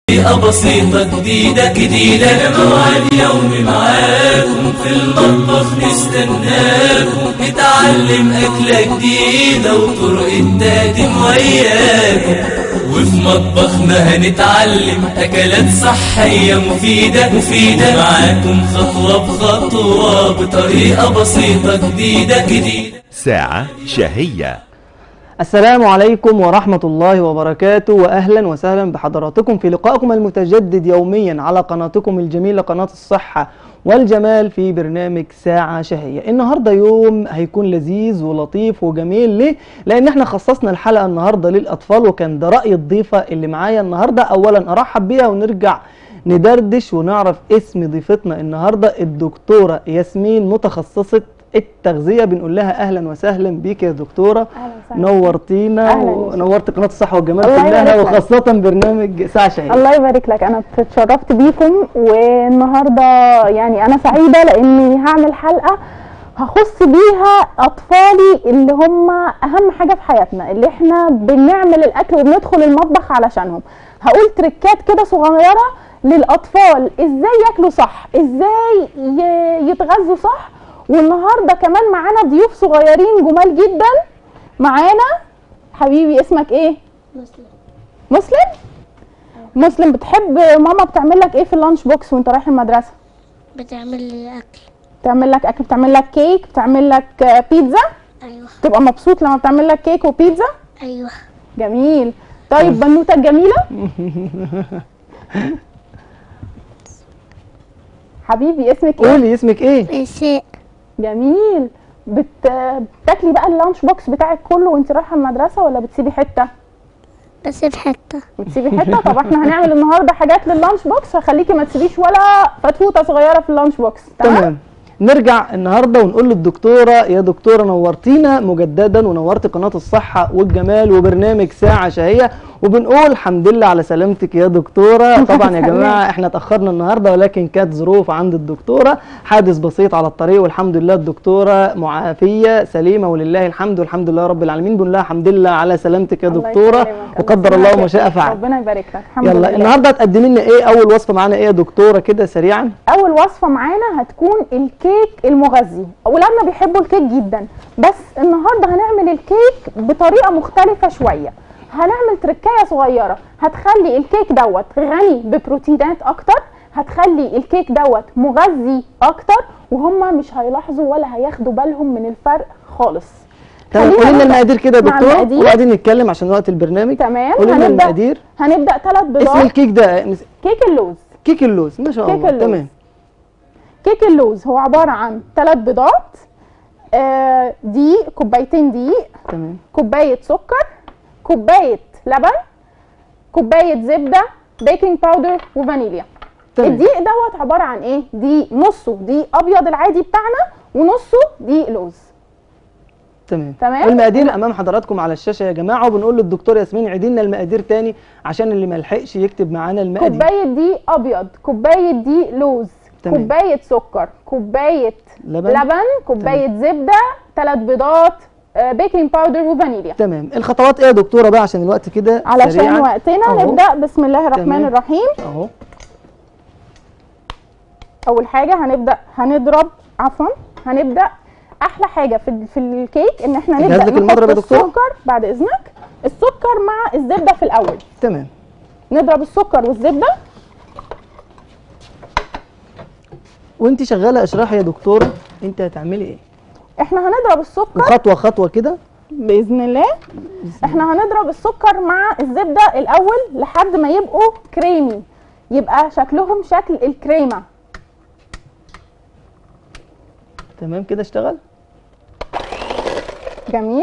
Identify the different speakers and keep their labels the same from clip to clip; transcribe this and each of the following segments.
Speaker 1: طريقة بسيطة جديدة جديدة موعد يومي معاكم في المطبخ نستناكم نتعلم أكلة جديدة وطرق التقديم وياكم وفي مطبخنا هنتعلم أكلات صحية مفيدة مفيدة معاكم خطوة بخطوة بطريقة بسيطة جديدة جديدة
Speaker 2: ساعة شهية
Speaker 3: السلام عليكم ورحمة الله وبركاته وأهلا وسهلا بحضراتكم في لقائكم المتجدد يوميا على قناتكم الجميلة قناة الصحة والجمال في برنامج ساعة شهية النهاردة يوم هيكون لذيذ ولطيف وجميل ليه؟ لأن احنا خصصنا الحلقة النهاردة للأطفال وكان ده رأي الضيفة اللي معايا النهاردة أولا أرحب بيها ونرجع ندردش ونعرف اسم ضيفتنا النهاردة الدكتورة ياسمين متخصصة التغذية بنقول لها أهلا وسهلا بيك يا دكتورة
Speaker 4: أهلا وسهلا.
Speaker 3: نورتينا
Speaker 4: أهلا.
Speaker 3: ونورت قناة الصحة والجمال
Speaker 4: الله
Speaker 3: كلها
Speaker 4: يبارك لك.
Speaker 3: وخاصة برنامج ساعة شهية
Speaker 4: الله يبارك لك انا اتشرفت بيكم والنهارده يعني انا سعيده لاني هعمل حلقه هخص بيها اطفالي اللي هم اهم حاجه في حياتنا اللي احنا بنعمل الاكل وبندخل المطبخ علشانهم هقول تريكات كده صغيره للاطفال ازاي ياكلوا صح ازاي ي- يتغذوا صح والنهارده كمان معانا ضيوف صغيرين جمال جدا معانا حبيبي اسمك ايه
Speaker 5: مسلم
Speaker 4: مسلم مسلم بتحب ماما بتعمل لك ايه في اللانش بوكس وانت رايح المدرسه
Speaker 5: بتعمل لي اكل
Speaker 4: بتعمل لك اكل بتعمل لك كيك بتعمل لك آه، بيتزا
Speaker 5: ايوه
Speaker 4: تبقى مبسوط لما بتعمل لك كيك وبيتزا
Speaker 5: ايوه
Speaker 4: جميل طيب بنوتك جميله حبيبي اسمك ايه
Speaker 3: قولي اسمك ايه؟
Speaker 5: مساء
Speaker 4: جميل بت... بتاكلي بقى اللانش بوكس بتاعك كله وانت رايحه المدرسه ولا بتسيبي حته
Speaker 5: بس في حته
Speaker 4: بتسيبي حته طب احنا هنعمل النهارده حاجات لللانش بوكس هخليكي ما تسيبيش ولا فتفوته صغيره في اللانش بوكس تمام
Speaker 3: تمام نرجع النهارده ونقول للدكتوره يا دكتوره نورتينا مجددا ونورت قناه الصحه والجمال وبرنامج ساعه شهيه وبنقول الحمد لله على سلامتك يا دكتوره طبعا يا جماعه احنا اتاخرنا النهارده ولكن كانت ظروف عند الدكتوره حادث بسيط على الطريق والحمد لله الدكتوره معافيه سليمه ولله الحمد والحمد لله رب العالمين بنقول لها الحمد لله على سلامتك يا
Speaker 4: الله
Speaker 3: دكتوره
Speaker 4: يسلمك.
Speaker 3: وقدر الله ما شاء فعل
Speaker 4: ربنا يبارك لك الحمد
Speaker 3: يلا
Speaker 4: لله
Speaker 3: النهارده هتقدمي لنا ايه اول وصفه معانا ايه يا دكتوره كده سريعا
Speaker 4: اول وصفه معانا هتكون الكيك المغذي اولادنا بيحبوا الكيك جدا بس النهارده هنعمل الكيك بطريقه مختلفه شويه هنعمل تركايه صغيره هتخلي الكيك دوت غني ببروتينات اكتر هتخلي الكيك دوت مغذي اكتر وهم مش هيلاحظوا ولا هياخدوا بالهم من الفرق خالص
Speaker 3: تمام
Speaker 4: خلينا
Speaker 3: قولي لنا
Speaker 4: نبدأ
Speaker 3: المقادير كده يا
Speaker 4: مع
Speaker 3: دكتوره
Speaker 4: المقادير.
Speaker 3: وبعدين نتكلم عشان وقت البرنامج
Speaker 4: تمام
Speaker 3: قولي لنا
Speaker 4: هنبدا
Speaker 3: المقادير
Speaker 4: هنبدا ثلاث
Speaker 3: اسم
Speaker 4: بيضات
Speaker 3: الكيك ده مس-
Speaker 4: كيك اللوز
Speaker 3: كيك اللوز ما شاء
Speaker 4: كيك
Speaker 3: الله
Speaker 4: اللوز.
Speaker 3: تمام
Speaker 4: كيك اللوز هو عباره عن ثلاث بيضات آه، دقيق كوبايتين دقيق
Speaker 3: تمام
Speaker 4: كوبايه سكر كوبايه لبن كوبايه زبده بيكنج باودر وفانيليا
Speaker 3: تمام
Speaker 4: الدقيق دوت عباره عن ايه دقيق نصه دقيق ابيض العادي بتاعنا ونصه دقيق لوز
Speaker 3: تمام
Speaker 4: تمام.
Speaker 3: المقادير امام حضراتكم على الشاشه يا جماعه وبنقول للدكتور ياسمين عيدي لنا المقادير تاني عشان اللي ما لحقش يكتب معانا المقادير
Speaker 4: كوبايه دقيق ابيض كوبايه دقيق لوز
Speaker 3: تمام.
Speaker 4: كوبايه سكر كوبايه
Speaker 3: لبن.
Speaker 4: لبن كوبايه زبده ثلاث بيضات آه، بيكنج باودر وفانيليا
Speaker 3: تمام الخطوات ايه يا دكتوره بقى عشان الوقت كده
Speaker 4: علشان
Speaker 3: سريعا
Speaker 4: وقتنا
Speaker 3: أهو.
Speaker 4: نبدا بسم الله الرحمن
Speaker 3: تمام.
Speaker 4: الرحيم
Speaker 3: اهو
Speaker 4: اول حاجه هنبدا هنضرب عفوا هنبدا احلى حاجه في في الكيك ان احنا
Speaker 3: جهز
Speaker 4: نبدا
Speaker 3: لك المضرب يا
Speaker 4: نحط
Speaker 3: دكتورة؟
Speaker 4: السكر بعد اذنك السكر مع الزبده في الاول
Speaker 3: تمام
Speaker 4: نضرب السكر والزبده
Speaker 3: وانت شغاله اشرحي يا دكتوره انت هتعملي ايه
Speaker 4: احنا هنضرب السكر
Speaker 3: وخطوه خطوه كده
Speaker 4: باذن الله احنا هنضرب السكر مع الزبده الاول لحد ما يبقوا كريمي يبقى شكلهم شكل الكريمه
Speaker 3: تمام كده اشتغل
Speaker 4: جميل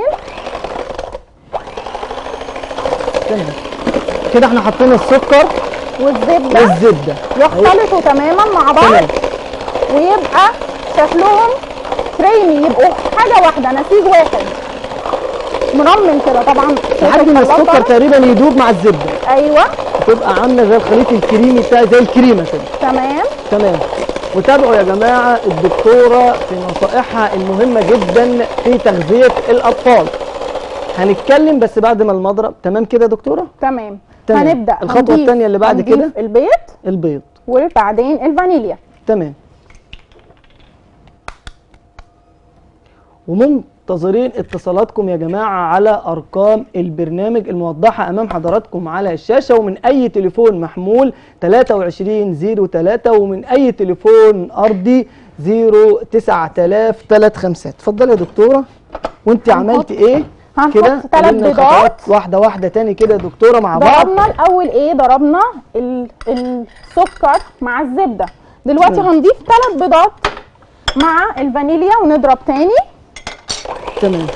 Speaker 3: تمام كده احنا حطينا السكر
Speaker 4: والزبده
Speaker 3: والزبده
Speaker 4: يختلطوا تماما مع بعض
Speaker 3: تمام
Speaker 4: ويبقى شكلهم كريمي يبقوا حاجه واحده نسيج واحد مرمل كده طبعا شايف
Speaker 3: لحد ما
Speaker 4: الخلاط
Speaker 3: السكر
Speaker 4: طبعاً؟
Speaker 3: تقريبا يدوب مع الزبده
Speaker 4: ايوه
Speaker 3: تبقى عامله زي الخليط الكريمي بتاع زي الكريمه كده
Speaker 4: تمام
Speaker 3: تمام وتابعوا يا جماعه الدكتوره في نصائحها المهمه جدا في تغذيه الاطفال هنتكلم بس بعد ما المضرب تمام كده يا دكتوره
Speaker 4: تمام
Speaker 3: تمام.
Speaker 4: هنبدا
Speaker 3: الخطوة
Speaker 4: هنضيف-
Speaker 3: التانية اللي بعد
Speaker 4: هنضيف
Speaker 3: كده؟
Speaker 4: البيض
Speaker 3: البيض
Speaker 4: وبعدين الفانيليا
Speaker 3: تمام ومنتظرين اتصالاتكم يا جماعة على أرقام البرنامج الموضحة أمام حضراتكم على الشاشة ومن أي تليفون محمول 2303 ومن أي تليفون أرضي 09035 اتفضلي يا دكتورة وانت
Speaker 4: هنحط-
Speaker 3: عملتي ايه
Speaker 4: هنحط
Speaker 3: كده
Speaker 4: تلات
Speaker 3: قولي لنا
Speaker 4: بيضات.
Speaker 3: الخطوات واحدة واحدة تاني كده يا دكتورة مع بعض
Speaker 4: ضربنا الاول ايه ضربنا ال- السكر مع الزبده دلوقتي
Speaker 3: تمام.
Speaker 4: هنضيف ثلاث بيضات مع الفانيليا ونضرب تاني
Speaker 3: تمام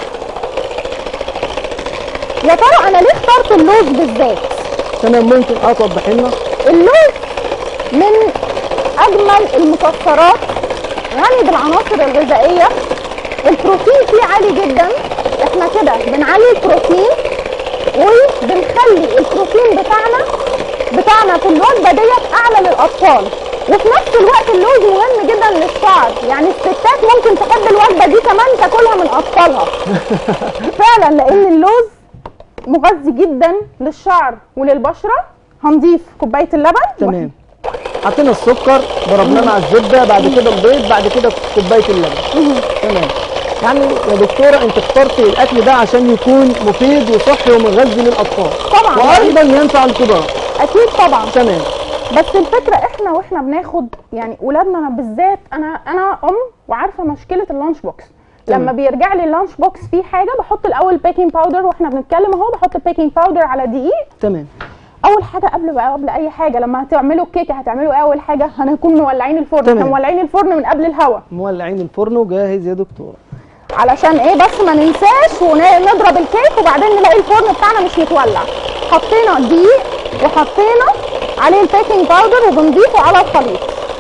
Speaker 4: يا ترى انا ليه اخترت اللوز بالذات
Speaker 3: تمام ممكن اه توضحي لنا
Speaker 4: اللوز من اجمل المكسرات غني بالعناصر الغذائيه البروتين فيه عالي جدا احنا كده بنعلي البروتين وبنخلي البروتين بتاعنا بتاعنا في الوجبه ديت اعلى للاطفال وفي نفس الوقت اللوز مهم جدا للشعر يعني الستات ممكن تحب الوجبه دي كمان تاكلها من اطفالها فعلا لان اللوز مغذي جدا للشعر وللبشره هنضيف كوبايه اللبن
Speaker 3: تمام حطينا السكر ضربناه مع الزبده بعد كده البيض بعد كده كوبايه اللبن تمام يعني يا دكتوره انت اخترتي الاكل ده عشان يكون مفيد وصحي ومغذي للاطفال
Speaker 4: طبعا
Speaker 3: وايضا ينفع الكبار
Speaker 4: اكيد طبعا
Speaker 3: تمام
Speaker 4: بس الفكره احنا واحنا بناخد يعني ولادنا بالذات انا انا ام وعارفه مشكله اللانش بوكس
Speaker 3: تمام.
Speaker 4: لما بيرجع لي اللانش بوكس فيه حاجه بحط الاول بيكنج باودر واحنا بنتكلم اهو بحط بيكنج باودر على دقيق
Speaker 3: تمام
Speaker 4: اول حاجه قبل بقى قبل اي حاجه لما هتعملوا الكيكه هتعملوا ايه اول حاجه هنكون مولعين الفرن
Speaker 3: تمام.
Speaker 4: احنا مولعين الفرن من قبل الهوا
Speaker 3: مولعين الفرن وجاهز يا دكتوره
Speaker 4: علشان ايه بس ما ننساش ونضرب الكيك وبعدين نلاقي الفرن بتاعنا مش متولع حطينا دقيق وحطينا عليه البيكنج باودر وبنضيفه على الخليط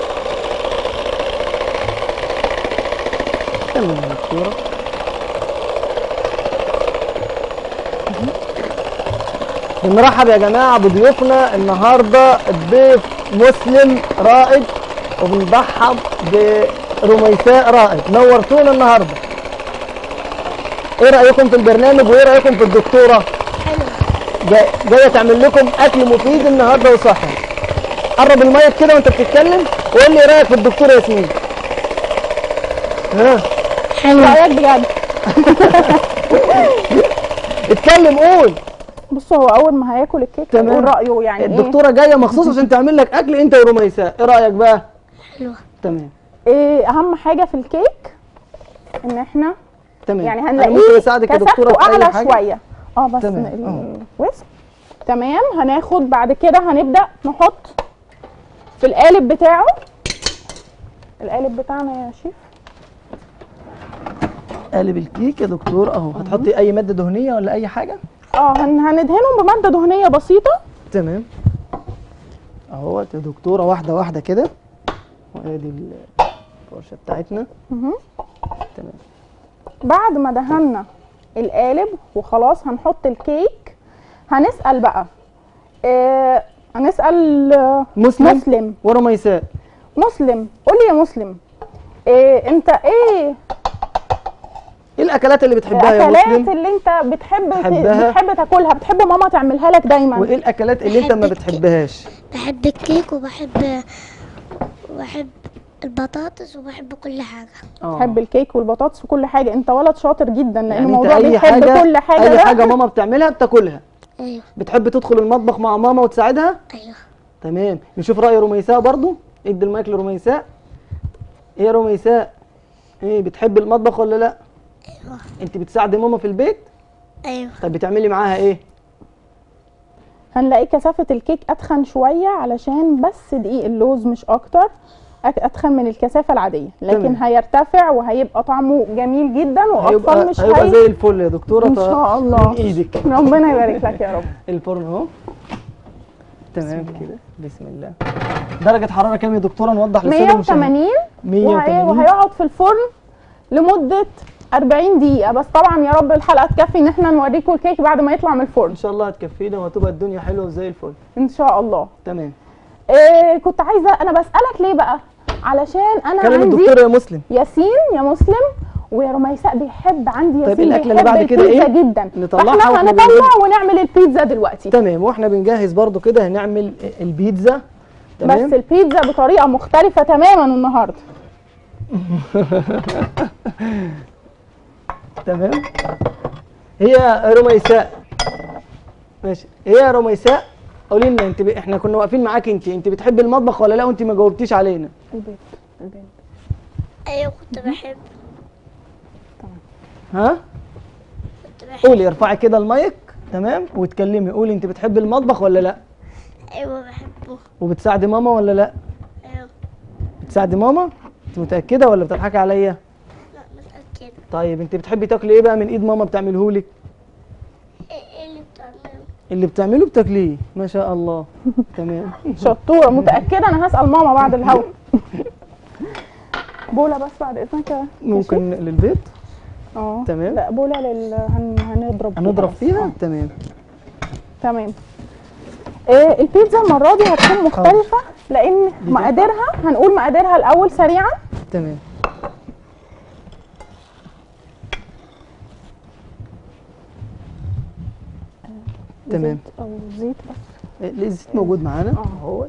Speaker 3: تمام يا دكتوره بنرحب يا جماعه بضيوفنا النهارده الضيف مسلم رائد وبنرحب برميساء رائد نورتونا النهارده ايه رايكم في البرنامج وايه رايكم في الدكتوره
Speaker 5: حلو
Speaker 3: جاي- جايه تعمل لكم اكل مفيد النهارده وصحي قرب المايك كده وانت بتتكلم وقول لي ايه رايك في الدكتوره ياسمين ها
Speaker 5: حلو
Speaker 4: رايك بجد
Speaker 3: اتكلم قول
Speaker 4: بص هو اول ما هياكل الكيك
Speaker 3: تمام.
Speaker 4: هيقول رايه يعني ايه
Speaker 3: الدكتوره جايه مخصوص عشان تعمل لك اكل انت ورميساء ايه رايك بقى
Speaker 5: حلو
Speaker 3: تمام
Speaker 4: ايه اهم حاجه في الكيك ان احنا
Speaker 3: تمام
Speaker 4: يعني
Speaker 3: أنا
Speaker 4: هنلاقيه
Speaker 3: ممكن اساعدك يا دكتوره
Speaker 4: كثافته
Speaker 3: في اي
Speaker 4: اعلى
Speaker 3: حاجه
Speaker 4: شويه اه بس
Speaker 3: تمام،
Speaker 4: ال- الوسك تمام هناخد بعد كده هنبدا نحط في القالب بتاعه القالب بتاعنا يا شيف
Speaker 3: قالب الكيك يا دكتور اهو هتحطي اي ماده دهنيه ولا اي حاجه
Speaker 4: اه هن هندهنهم بماده دهنيه بسيطه
Speaker 3: تمام اهوت يا دكتوره واحده واحده كده وادي الفرشه بتاعتنا
Speaker 4: مهم.
Speaker 3: تمام
Speaker 4: بعد ما دهنا القالب وخلاص هنحط الكيك هنسال بقى آه هنسال آه،
Speaker 3: مسلم
Speaker 4: مسلم
Speaker 3: ورميساء
Speaker 4: مسلم قولي يا مسلم إيه انت ايه
Speaker 3: ايه الاكلات اللي بتحبها يا
Speaker 4: الاكلات
Speaker 3: مسلم
Speaker 4: اللي انت بتحب
Speaker 3: بتحبها؟
Speaker 4: بتحب تاكلها بتحب ماما تعملها لك دايما
Speaker 3: وايه الاكلات اللي انت ما
Speaker 5: بحب الك-
Speaker 3: بتحبهاش
Speaker 5: بحب الكيك وبحب وبحب البطاطس وبحب كل حاجة
Speaker 3: اه
Speaker 4: بتحب الكيك والبطاطس وكل حاجه انت ولد شاطر جدا لان
Speaker 3: يعني انت
Speaker 4: الموضوع
Speaker 3: اي
Speaker 4: بيحب
Speaker 3: حاجه
Speaker 4: كل حاجه
Speaker 3: اي
Speaker 4: ده
Speaker 3: حاجه ماما بتعملها بتاكلها
Speaker 5: ايوه
Speaker 3: بتحب تدخل المطبخ مع ماما وتساعدها
Speaker 5: ايوه
Speaker 3: تمام نشوف راي رميساء برضو ادي المايك لرميساء ايه يا رميساء ايه بتحب المطبخ ولا لا
Speaker 5: ايوه
Speaker 3: انت بتساعدي ماما في البيت
Speaker 5: ايوه
Speaker 3: طب بتعملي معاها ايه
Speaker 4: هنلاقي كثافه الكيك اتخن شويه علشان بس دقيق اللوز مش اكتر أك- اتخن من الكثافه العاديه لكن
Speaker 3: تمام.
Speaker 4: هيرتفع وهيبقى طعمه جميل جدا واطفال
Speaker 3: هيبقى
Speaker 4: مش
Speaker 3: هيبقى
Speaker 4: هي
Speaker 3: زي الفل يا دكتوره
Speaker 4: ان
Speaker 3: ف-
Speaker 4: شاء الله
Speaker 3: من ايدك
Speaker 4: ربنا يبارك لك يا رب
Speaker 3: الفرن اهو تمام كده بسم الله درجه حراره كام يا دكتوره نوضح للساده المشاهدين
Speaker 4: 180 وهي-
Speaker 3: 180
Speaker 4: وهيقعد في الفرن لمده 40 دقيقه بس طبعا يا رب الحلقه تكفي ان احنا نوريكم الكيك بعد ما يطلع من الفرن
Speaker 3: ان شاء الله هتكفينا وهتبقى الدنيا حلوه زي الفل
Speaker 4: ان شاء الله
Speaker 3: تمام
Speaker 4: إيه كنت عايزه انا بسالك ليه بقى علشان انا
Speaker 3: كلم
Speaker 4: عندي
Speaker 3: الدكتور يا مسلم
Speaker 4: ياسين يا مسلم ويا رميساء بيحب عندي
Speaker 3: طيب
Speaker 4: ياسين
Speaker 3: الأكلة اللي
Speaker 4: بيحب
Speaker 3: بعد كده
Speaker 4: البيتزا
Speaker 3: إيه؟
Speaker 4: جدا
Speaker 3: نطلعها
Speaker 4: فاحنا
Speaker 3: وإحنا
Speaker 4: هنطلع
Speaker 3: بنجهز.
Speaker 4: ونعمل البيتزا دلوقتي
Speaker 3: تمام واحنا بنجهز برضو كده هنعمل البيتزا تمام
Speaker 4: بس البيتزا بطريقه مختلفه تماما النهارده
Speaker 3: تمام هي رميساء ماشي هي يا رميساء قولي لنا انت ب... احنا كنا واقفين معاك انت انت بتحبي المطبخ ولا لا وانت ما جاوبتيش علينا
Speaker 4: البيت البيت
Speaker 5: ايوه كنت بحب
Speaker 3: ها
Speaker 5: كنت بحب
Speaker 3: قولي ارفعي كده المايك تمام واتكلمي قولي انت بتحبي المطبخ ولا لا
Speaker 5: ايوه بحبه
Speaker 3: وبتساعدي ماما ولا لا
Speaker 5: ايوه
Speaker 3: بتساعدي ماما انت متاكده ولا بتضحكي عليا
Speaker 5: لا متأكد
Speaker 3: طيب انت بتحبي تاكلي ايه بقى من ايد ماما بتعمله لك
Speaker 5: ايه إيه اللي بتعمله
Speaker 3: اللي بتعمله بتاكليه ما شاء الله تمام
Speaker 4: شطوره متاكده انا هسال ماما بعد الهوا بولا بس بعد اذنك يا
Speaker 3: ممكن للبيت
Speaker 4: اه
Speaker 3: تمام.
Speaker 4: لا بولا لل هن... هنضرب فيها
Speaker 3: هنضرب
Speaker 4: بس.
Speaker 3: فيها
Speaker 4: آه.
Speaker 3: تمام
Speaker 4: تمام إيه البيتزا المره دي هتكون مختلفه لان مقاديرها هنقول مقاديرها الاول سريعا
Speaker 3: تمام تمام
Speaker 4: زيت او زيت بس
Speaker 3: إيه، الزيت موجود معانا
Speaker 4: اه هو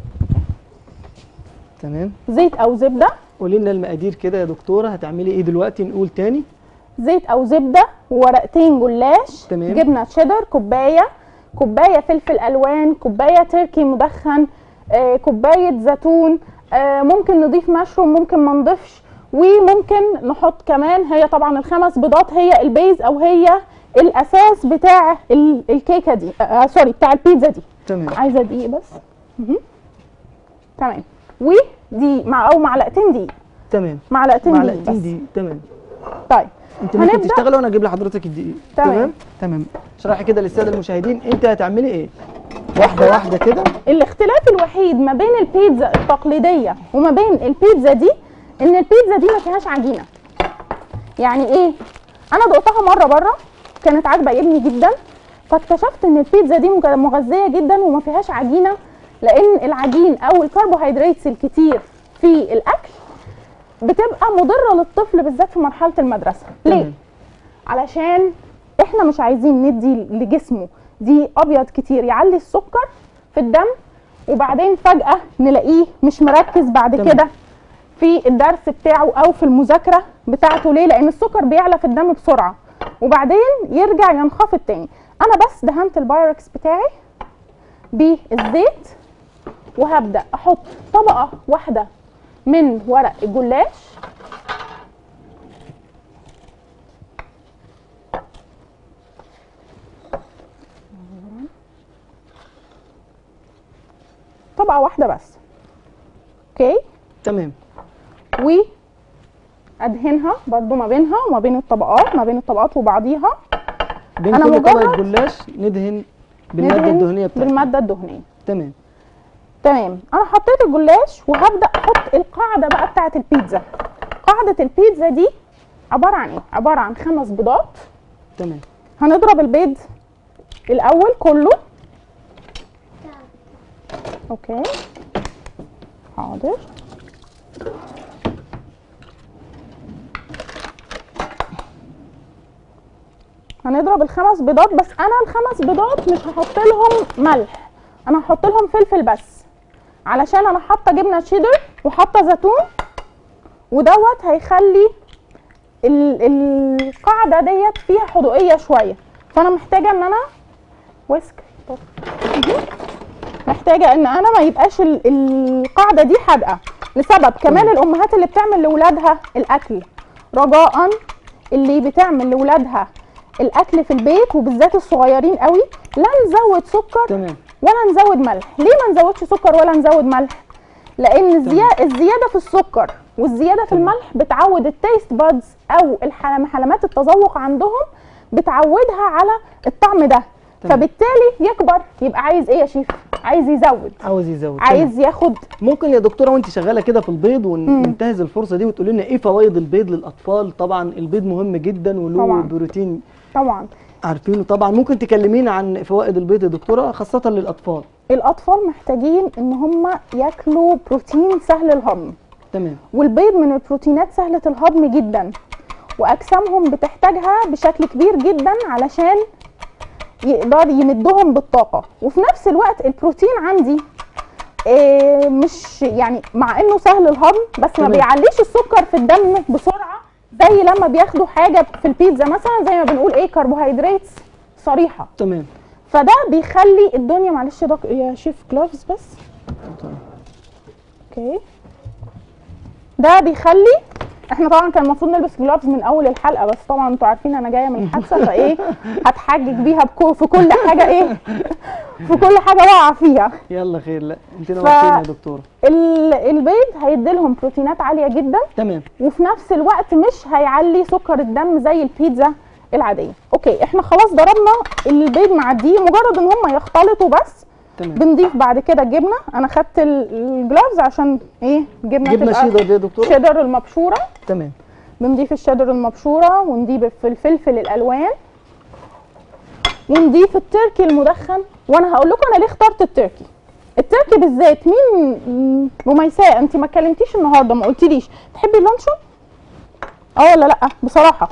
Speaker 3: تمام
Speaker 4: زيت او زبده
Speaker 3: قولي لنا المقادير كده يا دكتوره هتعملي ايه دلوقتي نقول تاني
Speaker 4: زيت او زبده ورقتين جلاش
Speaker 3: تمام.
Speaker 4: جبنه تشيدر كوبايه كوبايه فلفل الوان كوبايه تركي مدخن آه، كوبايه زيتون آه، ممكن نضيف مشروم ممكن ما نضيفش وممكن نحط كمان هي طبعا الخمس بيضات هي البيز او هي الاساس بتاع ال- الكيكه دي آه سوري بتاع البيتزا دي
Speaker 3: تمام
Speaker 4: عايزه دقيق بس مهم. تمام ودي مع او معلقتين دقيق
Speaker 3: تمام
Speaker 4: معلقتين دقيق
Speaker 3: معلقتين
Speaker 4: بس
Speaker 3: دي تمام
Speaker 4: طيب
Speaker 3: انت ممكن
Speaker 4: هنبدأ.
Speaker 3: تشتغلي وانا اجيب لحضرتك الدقيق
Speaker 4: تمام.
Speaker 3: تمام تمام اشرحي كده للساده المشاهدين انت هتعملي ايه واحده واحده كده
Speaker 4: الاختلاف الوحيد ما بين البيتزا التقليديه وما بين البيتزا دي ان البيتزا دي ما فيهاش عجينه يعني ايه انا دقتها مره بره كانت عاجبه ابني جدا فاكتشفت ان البيتزا دي مج- مغذيه جدا وما فيهاش عجينه لان العجين او الكربوهيدرات الكتير في الاكل بتبقى مضره للطفل بالذات في مرحله المدرسه ليه
Speaker 3: تمام.
Speaker 4: علشان احنا مش عايزين ندي لجسمه دي ابيض كتير يعلي السكر في الدم وبعدين فجأة نلاقيه مش مركز بعد
Speaker 3: تمام.
Speaker 4: كده في الدرس بتاعه او في المذاكرة بتاعته ليه لان السكر بيعلى في الدم بسرعة وبعدين يرجع ينخفض تاني انا بس دهنت البايركس بتاعي بالزيت وهبدأ احط طبقة واحدة من ورق الجلاش طبقة واحدة بس اوكي
Speaker 3: تمام
Speaker 4: وادهنها برضو ما بينها وما بين الطبقات ما بين الطبقات وبعضيها
Speaker 3: بين
Speaker 4: أنا
Speaker 3: كل طبقه
Speaker 4: مجرد
Speaker 3: جلاش ندهن بالماده
Speaker 4: ندهن
Speaker 3: الدهنيه بتاعتنا
Speaker 4: بالمادة الدهنية
Speaker 3: تمام
Speaker 4: تمام انا حطيت الجلاش وهبدا احط القاعده بقى بتاعه البيتزا قاعده البيتزا دي عباره عن ايه عباره عن خمس بيضات
Speaker 3: تمام
Speaker 4: هنضرب البيض الاول كله اوكي حاضر هنضرب الخمس بيضات بس انا الخمس بيضات مش هحط لهم ملح انا هحط لهم فلفل بس علشان انا حاطه جبنه شيدر وحاطه زيتون ودوت هيخلي ال- القاعده ديت فيها حدوقيه شويه فانا محتاجه ان انا ويسك محتاجه ان انا ما يبقاش ال- القاعده دي حادقه لسبب كمان الامهات اللي بتعمل لاولادها الاكل رجاء اللي بتعمل لاولادها الاكل في البيت وبالذات الصغيرين قوي لا نزود سكر
Speaker 3: تمام
Speaker 4: ولا نزود ملح ليه ما نزودش سكر ولا نزود ملح لان الزيا- الزياده في السكر والزياده في الملح بتعود التيست بادز او الحلم- حلمات التذوق عندهم بتعودها على الطعم ده
Speaker 3: تمام.
Speaker 4: فبالتالي يكبر يبقى عايز ايه يا شيف عايز يزود
Speaker 3: عاوز يزود تمام.
Speaker 4: عايز ياخد
Speaker 3: ممكن يا دكتوره وانت شغاله كده في البيض وننتهز الفرصه دي وتقولي لنا ايه فوائد البيض للاطفال طبعا البيض مهم جدا وله
Speaker 4: طبعاً.
Speaker 3: بروتين
Speaker 4: طبعا
Speaker 3: عارفينه طبعا ممكن تكلمينا عن فوائد البيض يا دكتوره خاصه للاطفال
Speaker 4: الاطفال محتاجين ان هم ياكلوا بروتين سهل الهضم
Speaker 3: تمام
Speaker 4: والبيض من البروتينات سهله الهضم جدا واجسامهم بتحتاجها بشكل كبير جدا علشان يقدر يمدهم بالطاقه وفي نفس الوقت البروتين عندي إيه مش يعني مع انه سهل الهضم بس ما
Speaker 3: تمام.
Speaker 4: بيعليش السكر في الدم بسرعه زي لما بياخدوا حاجه في البيتزا مثلا زي ما بنقول ايه كربوهيدرات صريحه
Speaker 3: تمام
Speaker 4: فده بيخلي الدنيا معلش يا دك... يا شيف جلافز بس اوكي ده بيخلي احنا طبعا كان المفروض نلبس جلافز من اول الحلقه بس طبعا انتوا عارفين انا جايه من حادثه فايه هتحجج بيها بكو في كل حاجه ايه في كل حاجه واقعه فيها
Speaker 3: يلا خير لا انت نورتينا يا دكتوره
Speaker 4: ال- البيض هيديلهم بروتينات عاليه جدا
Speaker 3: تمام
Speaker 4: وفي نفس الوقت مش هيعلي سكر الدم زي البيتزا العاديه اوكي احنا خلاص ضربنا البيض مع الدقيق مجرد ان هم يختلطوا بس
Speaker 3: تمام
Speaker 4: بنضيف بعد كده الجبنه انا خدت ال- الجلافز عشان ايه الجبنه
Speaker 3: جبنه
Speaker 4: تبقى
Speaker 3: شيدر دي يا دكتوره
Speaker 4: شيدر المبشوره
Speaker 3: تمام
Speaker 4: بنضيف الشيدر المبشوره ونضيف الفلفل الالوان ونضيف التركي المدخن وانا هقول لكم انا ليه اخترت التركي التركي بالذات مين م- مميساء انت ما اتكلمتيش النهارده ما قلتليش تحبي اللانشون اه ولا لا بصراحه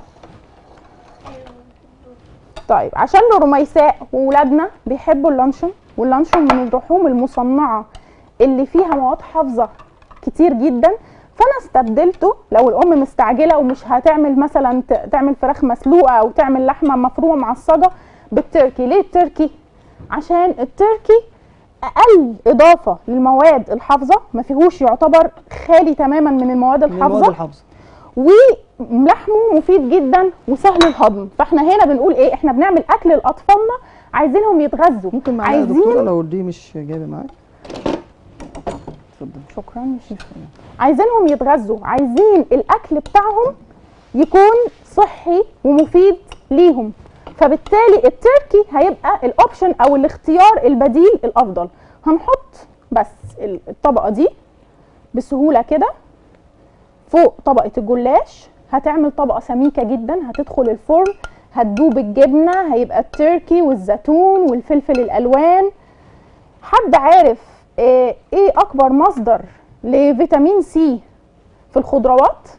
Speaker 4: طيب عشان رميساء وولادنا بيحبوا اللانشون واللانشون من اللحوم المصنعه اللي فيها مواد حافظه كتير جدا فانا استبدلته لو الام مستعجله ومش هتعمل مثلا ت- تعمل فراخ مسلوقه او تعمل لحمه مفرومه معصجه بالتركي ليه التركي عشان التركي اقل اضافه للمواد الحافظه ما فيهوش يعتبر خالي تماما من المواد
Speaker 3: من المواد
Speaker 4: الحافظه
Speaker 3: الحافظه
Speaker 4: ولحمه مفيد جدا وسهل الهضم فاحنا هنا بنقول ايه احنا بنعمل اكل لاطفالنا عايزينهم يتغذوا
Speaker 3: ممكن معايا يا
Speaker 4: عايزين
Speaker 3: دكتوره لو دي مش جايبه معاك اتفضل
Speaker 4: شكرا يا شيخ عايزينهم يتغذوا عايزين الاكل بتاعهم يكون صحي ومفيد ليهم فبالتالي التركي هيبقى الاوبشن او الاختيار البديل الافضل هنحط بس الطبقه دي بسهوله كده فوق طبقه الجلاش هتعمل طبقه سميكه جدا هتدخل الفرن هتدوب الجبنه هيبقى التركي والزيتون والفلفل الالوان حد عارف آه، ايه اكبر مصدر لفيتامين سي في الخضروات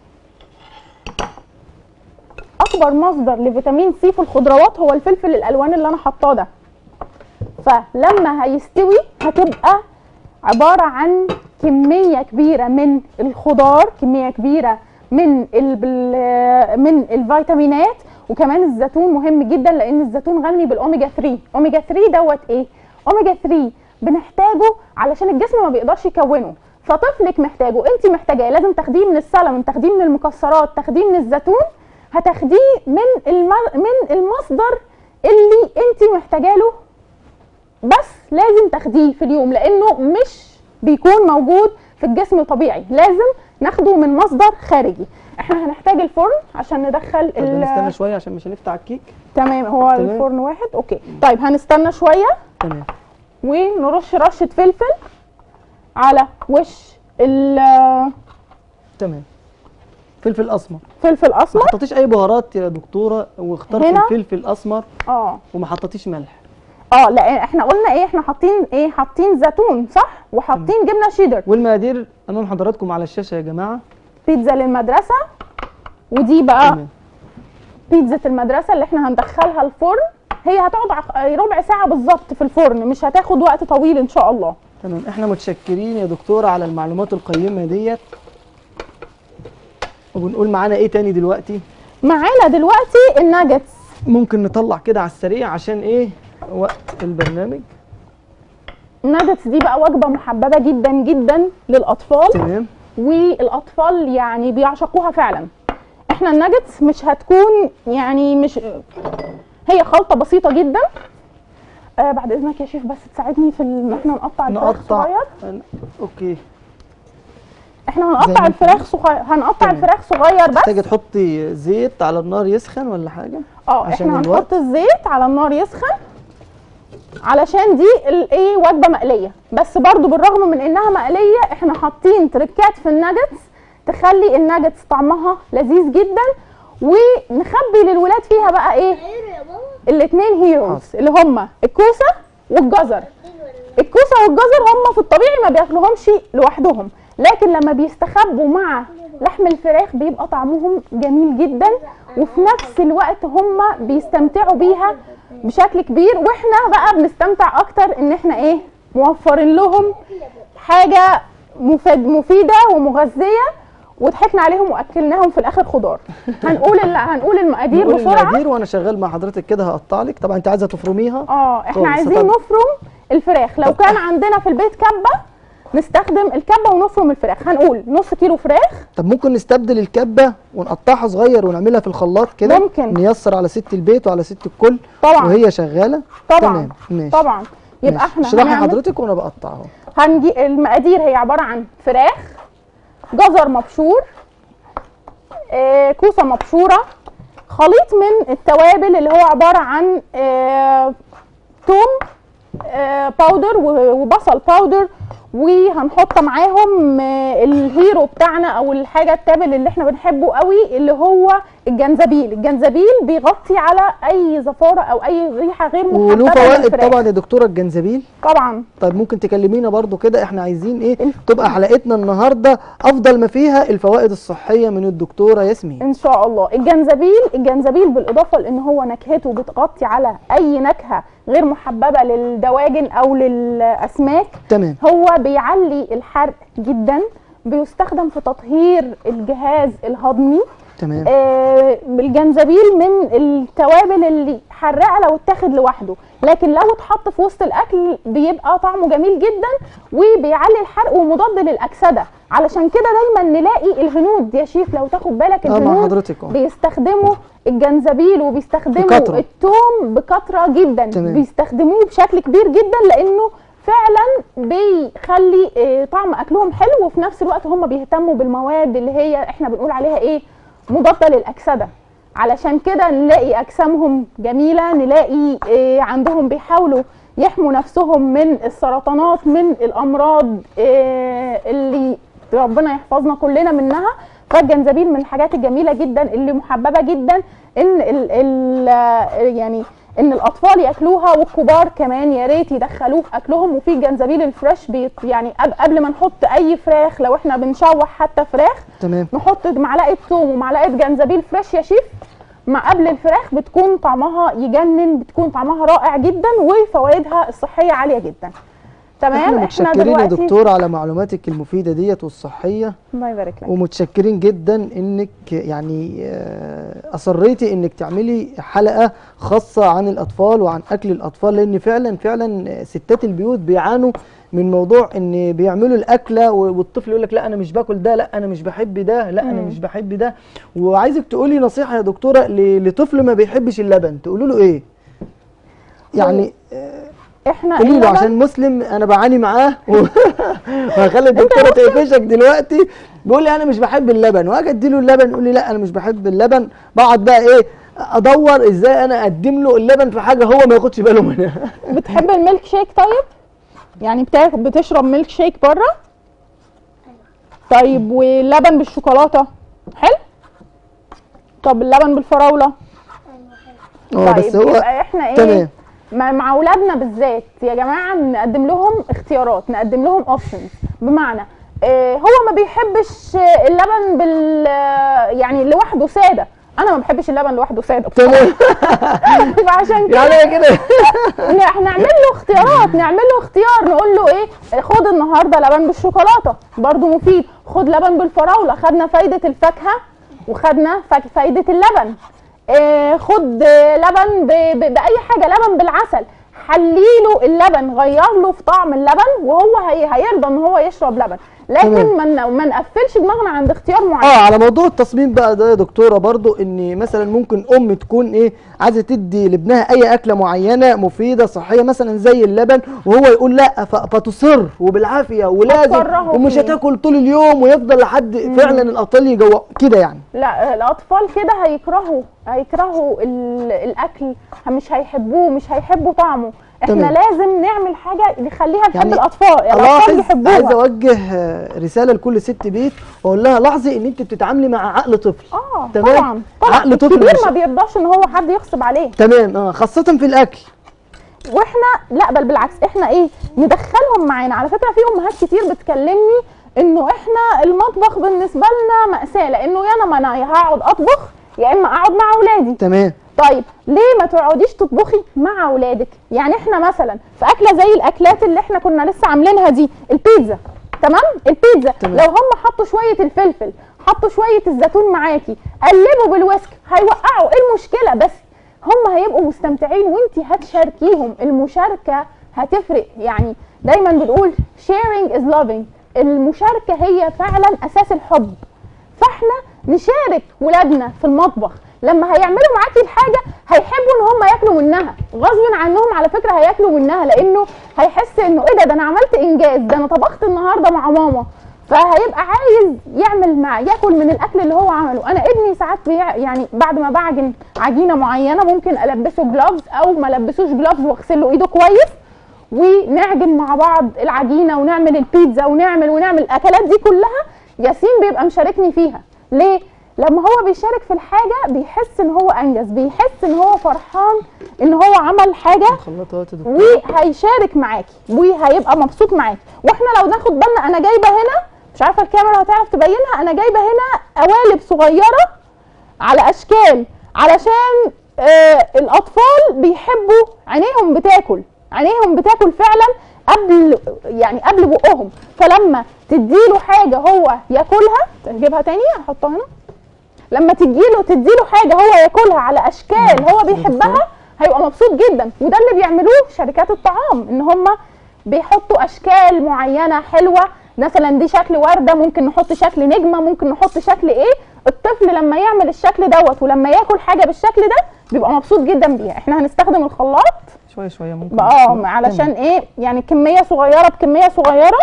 Speaker 4: اكبر مصدر لفيتامين سي في الخضروات هو الفلفل الالوان اللي انا حاطاه ده فلما هيستوي هتبقى عباره عن كميه كبيره من الخضار كميه كبيره من ال بال- من الفيتامينات وكمان الزيتون مهم جدا لان الزيتون غني بالاوميجا 3 اوميجا 3 دوت ايه اوميجا 3 بنحتاجه علشان الجسم ما بيقدرش يكونه فطفلك محتاجه انت محتاجاه لازم تاخديه من السلمون تاخديه من المكسرات تاخديه من الزيتون هتاخديه من الم... من المصدر اللي انت محتاجه له بس لازم تاخديه في اليوم لانه مش بيكون موجود في الجسم طبيعي لازم ناخده من مصدر خارجي احنا هنحتاج الفرن عشان ندخل
Speaker 3: طب
Speaker 4: ال-
Speaker 3: نستنى شويه عشان مش هنفتح الكيك
Speaker 4: تمام هو
Speaker 3: تمام.
Speaker 4: الفرن واحد اوكي طيب هنستنى شويه
Speaker 3: تمام
Speaker 4: ونرش رشه فلفل على وش الفلفل
Speaker 3: تمام فلفل اسمر ما
Speaker 4: اسمر
Speaker 3: حطيتيش اي بهارات يا دكتوره واخترت
Speaker 4: هنا؟
Speaker 3: الفلفل الاسمر
Speaker 4: اه
Speaker 3: وما حطيتيش ملح
Speaker 4: اه لا احنا قلنا ايه احنا حاطين ايه حاطين زيتون صح وحاطين جبنه شيدر
Speaker 3: والمقادير امام حضراتكم على الشاشه يا جماعه
Speaker 4: بيتزا للمدرسه ودي بقى
Speaker 3: تمام
Speaker 4: بيتزا المدرسه اللي احنا هندخلها الفرن هي هتقعد ع- ربع ساعه بالظبط في الفرن مش هتاخد وقت طويل ان شاء الله
Speaker 3: تمام احنا متشكرين يا دكتوره على المعلومات القيمه ديت وبنقول معانا ايه تاني دلوقتي
Speaker 4: معانا دلوقتي الناجتس
Speaker 3: ممكن نطلع كده على السريع عشان ايه وقت البرنامج
Speaker 4: الناجتس دي بقى وجبه محببه جدا جدا للاطفال
Speaker 3: تمام
Speaker 4: والاطفال يعني بيعشقوها فعلا احنا الناجتس مش هتكون يعني مش هي خلطه بسيطه جدا آه بعد اذنك يا شيف بس تساعدني في ان احنا نقطع الفراخ
Speaker 3: نقطع
Speaker 4: صغير
Speaker 3: اوكي
Speaker 4: احنا
Speaker 3: زي
Speaker 4: هنقطع
Speaker 3: ما
Speaker 4: الفراخ صغير هنقطع
Speaker 3: تمام.
Speaker 4: الفراخ صغير بس
Speaker 3: محتاجه تحطي زيت على النار يسخن ولا حاجه
Speaker 4: اه
Speaker 3: عشان
Speaker 4: احنا
Speaker 3: الوقت.
Speaker 4: هنحط الزيت على النار يسخن علشان دي الايه وجبه مقليه بس برضو بالرغم من انها مقليه احنا حاطين تريكات في الناجتس تخلي الناجتس طعمها لذيذ جدا ونخبي للولاد فيها بقى ايه
Speaker 5: غير يا ماما
Speaker 4: الاثنين هيروز اللي هما الكوسه والجزر الكوسه والجزر هما في الطبيعي ما بياكلوهمش لوحدهم لكن لما بيستخبوا مع لحم الفراخ بيبقى طعمهم جميل جدا وفي نفس الوقت هم بيستمتعوا بيها بشكل كبير واحنا بقى بنستمتع اكتر ان احنا ايه موفرين لهم حاجه مفيد مفيده ومغذيه وضحكنا عليهم واكلناهم في الاخر خضار هنقول ال- هنقول المقادير
Speaker 3: نقول
Speaker 4: بسرعه
Speaker 3: المقادير وانا شغال مع حضرتك كده هقطع لك طبعا انت عايزه تفرميها
Speaker 4: اه احنا
Speaker 3: خالص.
Speaker 4: عايزين
Speaker 3: طب-
Speaker 4: نفرم الفراخ لو كان عندنا في البيت كبه نستخدم الكبه ونفرم الفراخ هنقول نص كيلو فراخ
Speaker 3: طب ممكن نستبدل الكبه ونقطعها صغير ونعملها في الخلط كده
Speaker 4: ممكن.
Speaker 3: نيسر على ست البيت وعلى ست الكل
Speaker 4: طبعا.
Speaker 3: وهي شغاله
Speaker 4: طبعا
Speaker 3: تمام ماشي
Speaker 4: طبعا يبقى
Speaker 3: ماشي.
Speaker 4: احنا
Speaker 3: اشرحي
Speaker 4: هنعمل
Speaker 3: حضرتك وانا بقطع اهو
Speaker 4: هنجي المقادير هي عباره عن فراخ جزر مبشور آه، كوسه مبشوره خليط من التوابل اللي هو عباره عن آه، توم آه، باودر و- وبصل باودر وهنحط معاهم آه، الهيرو بتاعنا او الحاجه التابل اللي احنا بنحبه قوي اللي هو الجنزبيل الجنزبيل بيغطي على اي زفاره او اي ريحه غير
Speaker 3: وله
Speaker 4: محببه
Speaker 3: فوائد
Speaker 4: للفراخ.
Speaker 3: طبعا يا دكتوره الجنزبيل
Speaker 4: طبعا
Speaker 3: طيب ممكن تكلمينا برضو كده احنا عايزين ايه تبقى حلقتنا النهارده افضل ما فيها الفوائد الصحيه من الدكتوره ياسمين
Speaker 4: ان شاء الله الجنزبيل الجنزبيل بالاضافه لان هو نكهته بتغطي على اي نكهه غير محببه للدواجن او للاسماك
Speaker 3: تمام
Speaker 4: هو بيعلي الحرق جدا بيستخدم في تطهير الجهاز الهضمي
Speaker 3: تمام
Speaker 4: آه الجنزبيل من التوابل اللي حراقه لو اتاخد لوحده لكن لو اتحط في وسط الاكل بيبقى طعمه جميل جدا وبيعلي الحرق ومضاد للاكسده علشان كده دايما نلاقي الهنود يا شيف لو تاخد بالك
Speaker 3: اه مع
Speaker 4: الهنود
Speaker 3: حضرتك اه
Speaker 4: بيستخدموا الجنزبيل وبيستخدموا
Speaker 3: بكترة.
Speaker 4: التوم بكترة جدا
Speaker 3: تمام.
Speaker 4: بيستخدموه بشكل كبير جدا لانه فعلا بيخلي آه، طعم اكلهم حلو وفي نفس الوقت هم بيهتموا بالمواد اللي هي احنا بنقول عليها ايه مضاده للاكسده علشان كده نلاقي اجسامهم جميله نلاقي آه، عندهم بيحاولوا يحموا نفسهم من السرطانات من الامراض آه، اللي ربنا يحفظنا كلنا منها فالجنزبيل من الحاجات الجميله جدا اللي محببه جدا ان ال ال يعني ان الاطفال ياكلوها والكبار كمان يا ريت يدخلوه في اكلهم وفي الجنزبيل الفريش بيت يعني قب- قبل ما نحط اي فراخ لو احنا بنشوح حتى فراخ
Speaker 3: تمام
Speaker 4: نحط معلقه ثوم ومعلقه جنزبيل فريش يا شيف مع قبل الفراخ بتكون طعمها يجنن بتكون طعمها رائع جدا وفوائدها الصحيه عاليه جدا تمام
Speaker 3: احنا متشكرين يا
Speaker 4: دلوقتي-
Speaker 3: دكتور على معلوماتك المفيده ديت والصحيه
Speaker 4: الله يبارك لك
Speaker 3: ومتشكرين جدا انك يعني آه، اصريتي انك تعملي حلقه خاصه عن الاطفال وعن اكل الاطفال لان فعلا فعلا ستات البيوت بيعانوا من موضوع ان بيعملوا الاكله و- والطفل يقول لك لا انا مش باكل ده لا انا مش بحب ده لا انا
Speaker 4: مم.
Speaker 3: مش بحب ده وعايزك تقولي نصيحه يا دكتوره ل- لطفل ما بيحبش اللبن تقولوا له ايه يعني
Speaker 4: احنا
Speaker 3: قولي له
Speaker 4: اللبن-
Speaker 3: عشان مسلم انا بعاني معاه و- وهخلي الدكتوره تقفشك دلوقتي بيقول لي انا مش بحب اللبن واجي ادي له اللبن يقول لي لا انا مش بحب اللبن بقعد بقى ايه ادور ازاي انا اقدم له اللبن في حاجه هو ما ياخدش باله منها
Speaker 4: بتحب الميلك شيك طيب يعني بتاخد بتشرب ميلك شيك بره طيب واللبن بالشوكولاته حلو طب اللبن بالفراوله
Speaker 3: اه بس هو
Speaker 4: يبقى احنا ايه
Speaker 3: تمام
Speaker 4: مع مع اولادنا بالذات يا جماعه نقدم لهم اختيارات نقدم لهم اوبشنز بمعنى آه هو ما بيحبش آه، اللبن بال آه، يعني لوحده ساده انا ما بحبش اللبن لوحده ساده
Speaker 3: تمام
Speaker 4: فعشان كده
Speaker 3: يعني كده
Speaker 4: ن- نعمل له اختيارات نعمل له اختيار نقول له ايه خد النهارده لبن بالشوكولاته برضو مفيد خد لبن بالفراوله خدنا فايده الفاكهه وخدنا فاك- فايده اللبن آه خد آه، لبن ب- ب- باي حاجه لبن بالعسل حليله اللبن غير له في طعم اللبن وهو هي هيرضى ان هو يشرب لبن لكن
Speaker 3: تمام.
Speaker 4: ما ن- ما نقفلش دماغنا عند اختيار معين
Speaker 3: اه على موضوع التصميم بقى ده يا دكتوره برضو ان مثلا ممكن ام تكون ايه عايزه تدي لابنها اي اكله معينه مفيده صحيه مثلا زي اللبن وهو يقول لا ف- فتصر وبالعافيه ولازم
Speaker 4: هتكرهه
Speaker 3: ومش
Speaker 4: فيه.
Speaker 3: هتاكل طول اليوم ويفضل لحد فعلا الاطفال يجوع كده يعني
Speaker 4: لا الاطفال كده هيكرهوا هيكرهوا ال- الاكل مش هيحبوه مش هيحبوا طعمه احنا
Speaker 3: تمام.
Speaker 4: لازم نعمل حاجه نخليها تحب
Speaker 3: يعني
Speaker 4: الاطفال الاطفال
Speaker 3: الاحظ عايز
Speaker 4: يحبوها
Speaker 3: اوجه آه، رساله لكل ست بيت واقول لها لاحظي ان انت بتتعاملي مع عقل طفل
Speaker 4: اه
Speaker 3: تمام.
Speaker 4: طبعا طبعا
Speaker 3: عقل طفل
Speaker 4: الكبير
Speaker 3: مش-
Speaker 4: ما بيرضاش ان هو حد يغصب عليه
Speaker 3: تمام اه خاصه في الاكل
Speaker 4: واحنا لا بل بالعكس احنا ايه ندخلهم معانا على فكره في امهات كتير بتكلمني انه احنا المطبخ بالنسبه لنا ماساه لانه يا انا ما انا يا هقعد اطبخ يا اما اقعد مع اولادي
Speaker 3: تمام
Speaker 4: طيب ليه ما تقعديش تطبخي مع اولادك يعني احنا مثلا في اكله زي الاكلات اللي احنا كنا لسه عاملينها دي البيتزا تمام البيتزا
Speaker 3: تمام.
Speaker 4: لو هم حطوا شويه الفلفل حطوا شويه الزيتون معاكي قلبوا بالويسك هيوقعوا ايه المشكله بس هم هيبقوا مستمتعين وانت هتشاركيهم المشاركه هتفرق يعني دايما بنقول sharing is loving المشاركه هي فعلا اساس الحب فاحنا نشارك ولادنا في المطبخ لما هيعملوا معاكي الحاجه هيحبوا ان هم ياكلوا منها غصب عنهم على فكره هياكلوا منها لانه هيحس انه ايه ده ده انا عملت انجاز ده انا طبخت النهارده مع ماما فهيبقى عايز يعمل مع ياكل من الاكل اللي هو عمله انا ابني ساعات بيع يعني بعد ما بعجن عجينه معينه ممكن البسه جلافز او ما البسوش جلافز واغسل له ايده كويس ونعجن مع بعض العجينه ونعمل البيتزا ونعمل ونعمل الاكلات دي كلها ياسين بيبقى مشاركني فيها ليه لما هو بيشارك في الحاجه بيحس ان هو انجز بيحس ان هو فرحان ان هو عمل حاجه
Speaker 3: خلطها يا دكتور
Speaker 4: وهيشارك معاكي وهيبقى مبسوط معاكي واحنا لو ناخد بالنا انا جايبه هنا مش عارفه الكاميرا هتعرف تبينها انا جايبه هنا قوالب صغيره على اشكال علشان آه الاطفال بيحبوا عينيهم بتاكل عينيهم بتاكل فعلا قبل يعني قبل بقهم فلما تديله حاجه هو ياكلها تجيبها تاني احطها هنا لما تجيله تديله حاجه هو ياكلها على اشكال هو بيحبها هيبقى مبسوط جدا وده اللي بيعملوه شركات الطعام ان هم بيحطوا اشكال معينه حلوه مثلا دي شكل ورده ممكن نحط شكل نجمه ممكن نحط شكل ايه الطفل لما يعمل الشكل دوت ولما ياكل حاجه بالشكل ده بيبقى مبسوط جدا بيها احنا هنستخدم الخلاط
Speaker 3: شويه شويه ممكن
Speaker 4: اه علشان ايه يعني كميه صغيره بكميه صغيره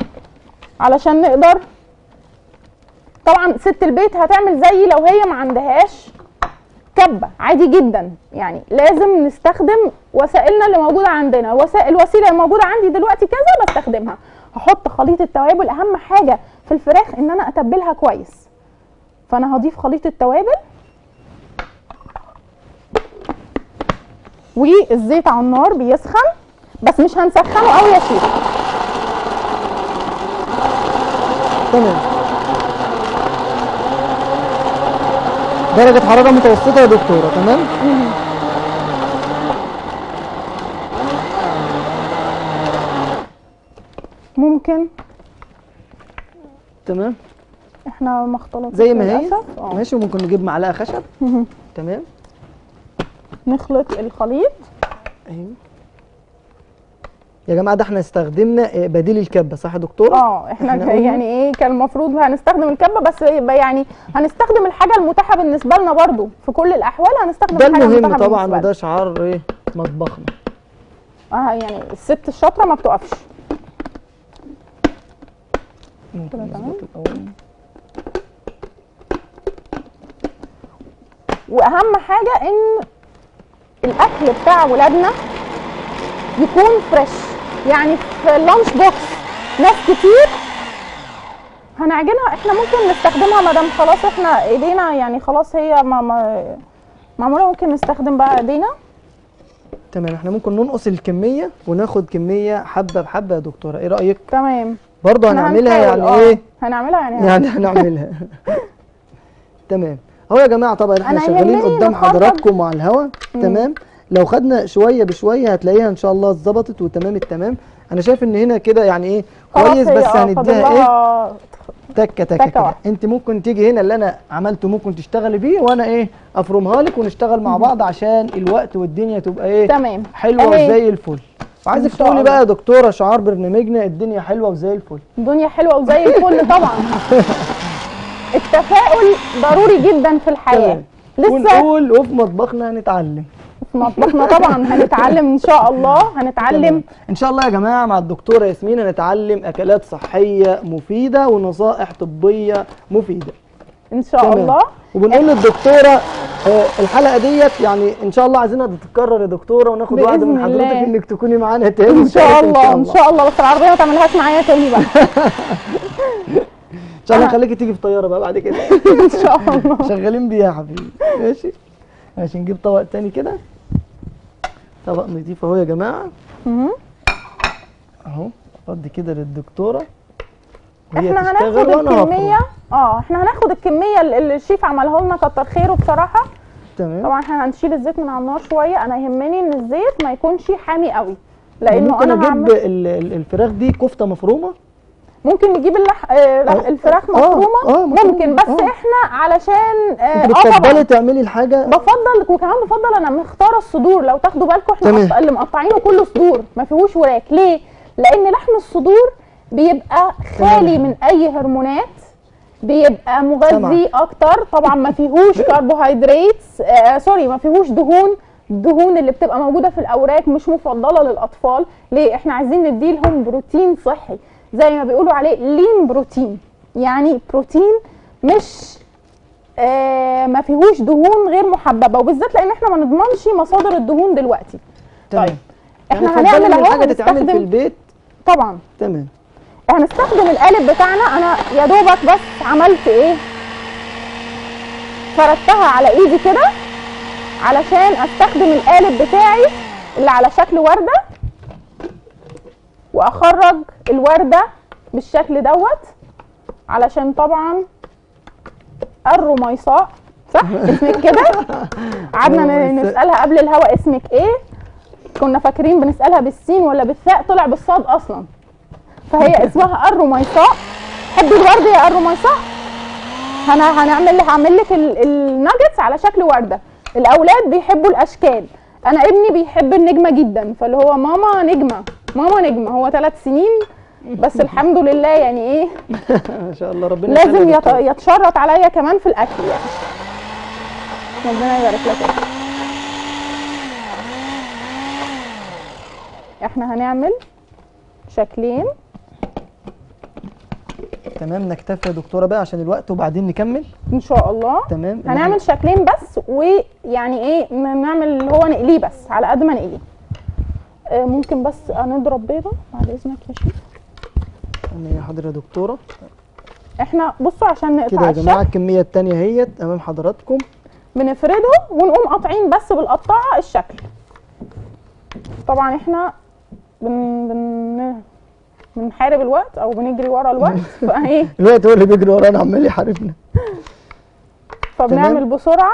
Speaker 4: علشان نقدر طبعا ست البيت هتعمل زي لو هي ما عندهاش كبه عادي جدا يعني لازم نستخدم وسائلنا اللي موجوده عندنا وسائل الوسيله اللي موجوده عندي دلوقتي كذا بستخدمها هحط خليط التوابل اهم حاجه في الفراخ ان انا اتبلها كويس فانا هضيف خليط التوابل والزيت على النار بيسخن بس مش هنسخنه قوي يا شيخ
Speaker 3: تمام درجة حرارة متوسطة يا دكتورة تمام
Speaker 4: ممكن
Speaker 3: تمام
Speaker 4: احنا ما اختلطناش
Speaker 3: زي ما هي
Speaker 4: للأسف. اه.
Speaker 3: ماشي وممكن نجيب معلقة خشب
Speaker 4: مهم.
Speaker 3: تمام
Speaker 4: نخلط الخليط
Speaker 3: ايوه يا جماعة ده احنا استخدمنا آه، بديل الكبة صح يا دكتورة؟
Speaker 4: اه احنا
Speaker 3: إحنا
Speaker 4: ك-
Speaker 3: قلنا-
Speaker 4: يعني ايه كان المفروض هنستخدم الكبه بس يبقى يعني هنستخدم الحاجه المتاحه بالنسبه لنا برضو في كل الاحوال هنستخدم
Speaker 3: ده
Speaker 4: الحاجه
Speaker 3: المهم
Speaker 4: المتاحه
Speaker 3: طبعا
Speaker 4: بالنسبة
Speaker 3: وده شعار ايه مطبخنا
Speaker 4: لنا. اه يعني الست الشاطره ما بتقفش
Speaker 3: ممكن
Speaker 4: كده تمام.
Speaker 3: نظبط الأول.
Speaker 4: واهم حاجه ان الاكل بتاع ولادنا يكون فريش يعني في اللانش بوكس ناس كتير هنعجنها احنا ممكن نستخدمها ما دام خلاص احنا ايدينا يعني خلاص هي ما ما معموله ممكن نستخدم بقى ايدينا
Speaker 3: تمام احنا ممكن ننقص الكمية وناخد كمية حبة بحبة يا دكتورة ايه رأيك؟
Speaker 4: تمام
Speaker 3: برضه
Speaker 4: احنا
Speaker 3: هنعملها
Speaker 4: هنحاول،
Speaker 3: يعني
Speaker 4: اه.
Speaker 3: ايه؟
Speaker 4: هنعملها يعني,
Speaker 3: يعني هنعملها تمام اهو يا جماعه طبعا احنا
Speaker 4: أنا
Speaker 3: شغالين
Speaker 4: يهمني
Speaker 3: قدام
Speaker 4: نخرج-
Speaker 3: حضراتكم على الهوا تمام لو خدنا شويه بشويه هتلاقيها ان شاء الله اتظبطت وتمام التمام انا شايف ان هنا كده يعني ايه
Speaker 4: خلاص
Speaker 3: كويس
Speaker 4: هي
Speaker 3: بس
Speaker 4: اه فاضل
Speaker 3: هنديها ايه
Speaker 4: لها
Speaker 3: تكه تكه
Speaker 4: تكة
Speaker 3: كده
Speaker 4: واحدة.
Speaker 3: انت ممكن تيجي هنا اللي انا عملته ممكن تشتغلي فيه وانا ايه افرمها لك ونشتغل مع بعض عشان الوقت والدنيا تبقى ايه
Speaker 4: تمام
Speaker 3: حلوه
Speaker 4: اهي.
Speaker 3: وزي الفل وعايزك
Speaker 4: إن شاء
Speaker 3: تقولي
Speaker 4: الله.
Speaker 3: بقى يا دكتوره شعار برنامجنا الدنيا حلوه وزي الفل
Speaker 4: الدنيا حلوه وزي الفل طبعا التفاؤل ضروري جدا في الحياه
Speaker 3: تمام.
Speaker 4: لسه
Speaker 3: ونقول وفي مطبخنا هنتعلم
Speaker 4: في مطبخنا طبعا هنتعلم ان شاء الله هنتعلم
Speaker 3: تمام. ان شاء الله يا جماعه مع الدكتوره ياسمين هنتعلم اكلات صحيه مفيده ونصائح طبيه مفيده
Speaker 4: ان شاء
Speaker 3: تمام.
Speaker 4: الله
Speaker 3: وبنقول للدكتوره آه، الحلقه ديت يعني ان شاء الله عايزينها تتكرر يا دكتوره وناخد وعد من
Speaker 4: بإذن
Speaker 3: حضرتك
Speaker 4: الله.
Speaker 3: انك تكوني معانا تاني
Speaker 4: ان شاء
Speaker 3: وتالت
Speaker 4: الله ان شاء الله بس العربيه ما تعملهاش معايا تاني بقى
Speaker 3: ان شاء الله نخليكي تيجي في طياره بقى بعد كده
Speaker 4: ان شاء الله
Speaker 3: شغالين بيها يا حبيبي ماشي ماشي نجيب طبق تاني كده طبق نضيف اهو يا جماعه
Speaker 4: مهم.
Speaker 3: اهو افضي كده للدكتوره وهي
Speaker 4: احنا
Speaker 3: تشتغل
Speaker 4: هناخد
Speaker 3: وأنا هفرم.
Speaker 4: الكميه اه احنا هناخد الكميه اللي اللي الشيف عملها لنا كتر خيره بصراحه
Speaker 3: تمام
Speaker 4: طبعا احنا هنشيل الزيت من على النار شويه انا يهمني ان الزيت ما يكونش حامي قوي لانه
Speaker 3: ممكن
Speaker 4: انا
Speaker 3: اجيب
Speaker 4: هعمل
Speaker 3: ال- ال- الفراخ دي كفته مفرومه
Speaker 4: ممكن نجيب اللح... آه لح-
Speaker 3: آه،
Speaker 4: الفراخ
Speaker 3: آه،
Speaker 4: مفرومه
Speaker 3: آه، مفرومة،
Speaker 4: ممكن بس
Speaker 3: آه.
Speaker 4: احنا علشان آه,
Speaker 3: انت
Speaker 4: اه
Speaker 3: بتفضلي
Speaker 4: طبعا
Speaker 3: تعملي الحاجه
Speaker 4: بفضل وكمان بفضل انا مختاره الصدور لو تاخدوا بالكم احنا
Speaker 3: تمام.
Speaker 4: مقط- اللي مقطعينه كله صدور ما فيهوش وراك ليه لان لحم الصدور بيبقى خالي
Speaker 3: تمام.
Speaker 4: من اي هرمونات بيبقى مغذي اكتر طبعا ما فيهوش كربوهيدرات آه سوري ما فيهوش دهون الدهون اللي بتبقى موجوده في الاوراق مش مفضله للاطفال ليه احنا عايزين نديلهم بروتين صحي زي ما بيقولوا عليه لين بروتين يعني بروتين مش آه ما فيهوش دهون غير محببه وبالذات لان احنا ما نضمنش مصادر الدهون دلوقتي
Speaker 3: تمام
Speaker 4: طيب
Speaker 3: يعني
Speaker 4: احنا
Speaker 3: تفضلي
Speaker 4: هنعمل
Speaker 3: ان
Speaker 4: اهو
Speaker 3: الحاجه تتعمل في
Speaker 4: هنستخدم
Speaker 3: البيت
Speaker 4: طبعا
Speaker 3: تمام
Speaker 4: هنستخدم القالب بتاعنا انا يا دوبك بس عملت ايه فردتها على ايدي كده علشان استخدم القالب بتاعي اللي على شكل ورده واخرج الورده بالشكل دوت علشان طبعا الرميصاء صح اسمك كده قعدنا ن-
Speaker 3: الرميصاء.
Speaker 4: نسالها قبل الهوا اسمك ايه كنا فاكرين بنسالها بالسين ولا بالثاء طلع بالصاد اصلا فهي اسمها الرميصاء حبي الورد يا الرميصاء انا هنعمل هعمل لك ال- الناجتس على شكل ورده الاولاد بيحبوا الاشكال انا ابني بيحب النجمه جدا فاللي هو ماما نجمه ماما نجمه هو ثلاث سنين بس الحمد لله يعني ايه
Speaker 3: ما شاء الله ربنا
Speaker 4: لازم
Speaker 3: يخليك يا
Speaker 4: يت-
Speaker 3: دكتور.
Speaker 4: يتشرط عليا كمان في الاكل يعني ربنا يبارك لك احنا هنعمل شكلين
Speaker 3: تمام نكتفي يا دكتوره بقى عشان الوقت وبعدين نكمل
Speaker 4: ان شاء الله
Speaker 3: تمام
Speaker 4: هنعمل شكلين بس ويعني ايه ن- نعمل اللي هو نقليه بس على قد ما نقليه آه، ممكن بس نضرب بيضه بعد اذنك يا شيخ
Speaker 3: أنا يا حاضر يا دكتوره
Speaker 4: احنا بصوا عشان
Speaker 3: كده
Speaker 4: نقطع
Speaker 3: يا جماعه
Speaker 4: الشكل
Speaker 3: الكميه الثانيه اهيت امام حضراتكم
Speaker 4: بنفرده ونقوم قاطعين بس بالقطاعه الشكل طبعا احنا بن بن بنحارب الوقت او بنجري ورا الوقت فايه
Speaker 3: الوقت هو اللي بيجري ورانا عمال يحاربنا
Speaker 4: فبنعمل بسرعه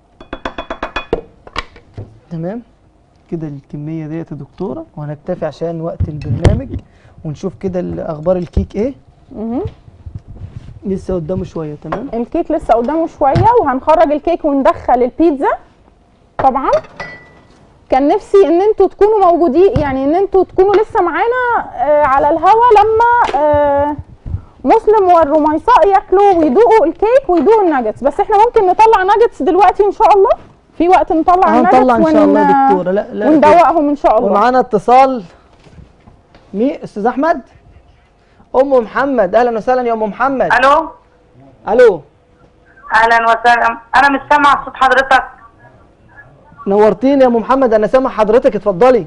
Speaker 3: تمام كده الكميه ديت يا دكتوره وهنكتفي عشان وقت البرنامج ونشوف كده ال- اخبار الكيك ايه
Speaker 4: مهم.
Speaker 3: لسه قدامه شويه تمام
Speaker 4: الكيك لسه قدامه شويه وهنخرج الكيك وندخل البيتزا طبعا كان نفسي ان انتوا تكونوا موجودين يعني ان انتوا تكونوا لسه معانا آه على الهوا لما آه مسلم والرميصاء ياكلوا ويدوقوا الكيك ويدوقوا الناجتس بس احنا ممكن نطلع ناجتس دلوقتي ان شاء الله في وقت نطلع الناجتس
Speaker 3: هنطلع ان شاء الله
Speaker 4: ون-
Speaker 3: يا دكتوره لا لا
Speaker 4: وندوقهم ان شاء الله
Speaker 3: ومعانا اتصال مين استاذ احمد ام محمد اهلا وسهلا يا ام محمد
Speaker 6: الو
Speaker 3: الو
Speaker 6: اهلا وسهلا انا مش سامعه صوت حضرتك
Speaker 3: نورتيني يا ام محمد انا سامع حضرتك اتفضلي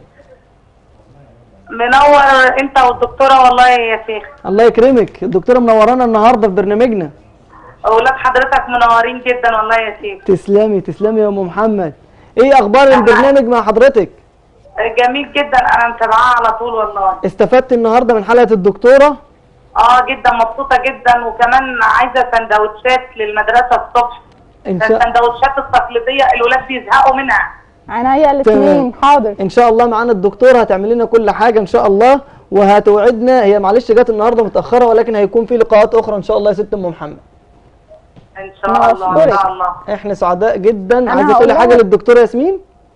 Speaker 6: منور انت والدكتوره والله يا شيخ
Speaker 3: الله يكرمك الدكتوره منورانا النهارده في برنامجنا
Speaker 6: اولاد حضرتك منورين جدا والله يا شيخ
Speaker 3: تسلمي تسلمي يا ام محمد ايه اخبار البرنامج مع حضرتك
Speaker 6: جميل جدا انا متابعاه على طول والله
Speaker 3: استفدت النهارده من حلقه الدكتوره
Speaker 6: اه جدا مبسوطه جدا وكمان عايزه سندوتشات للمدرسه الصبح
Speaker 3: ان شاء
Speaker 6: السندوتشات التقليديه الولاد بيزهقوا منها
Speaker 4: عينيا الاثنين حاضر
Speaker 3: ان شاء الله معانا الدكتوره هتعمل لنا كل حاجه ان شاء الله وهتوعدنا هي معلش جت النهارده متاخره ولكن هيكون في لقاءات اخرى ان شاء الله يا ست ام محمد
Speaker 6: ان شاء الله ان
Speaker 4: نشكرك.
Speaker 6: شاء الله
Speaker 3: احنا سعداء جدا عايزه
Speaker 4: هقول
Speaker 3: تقولي
Speaker 4: لها-
Speaker 3: حاجه للدكتوره ياسمين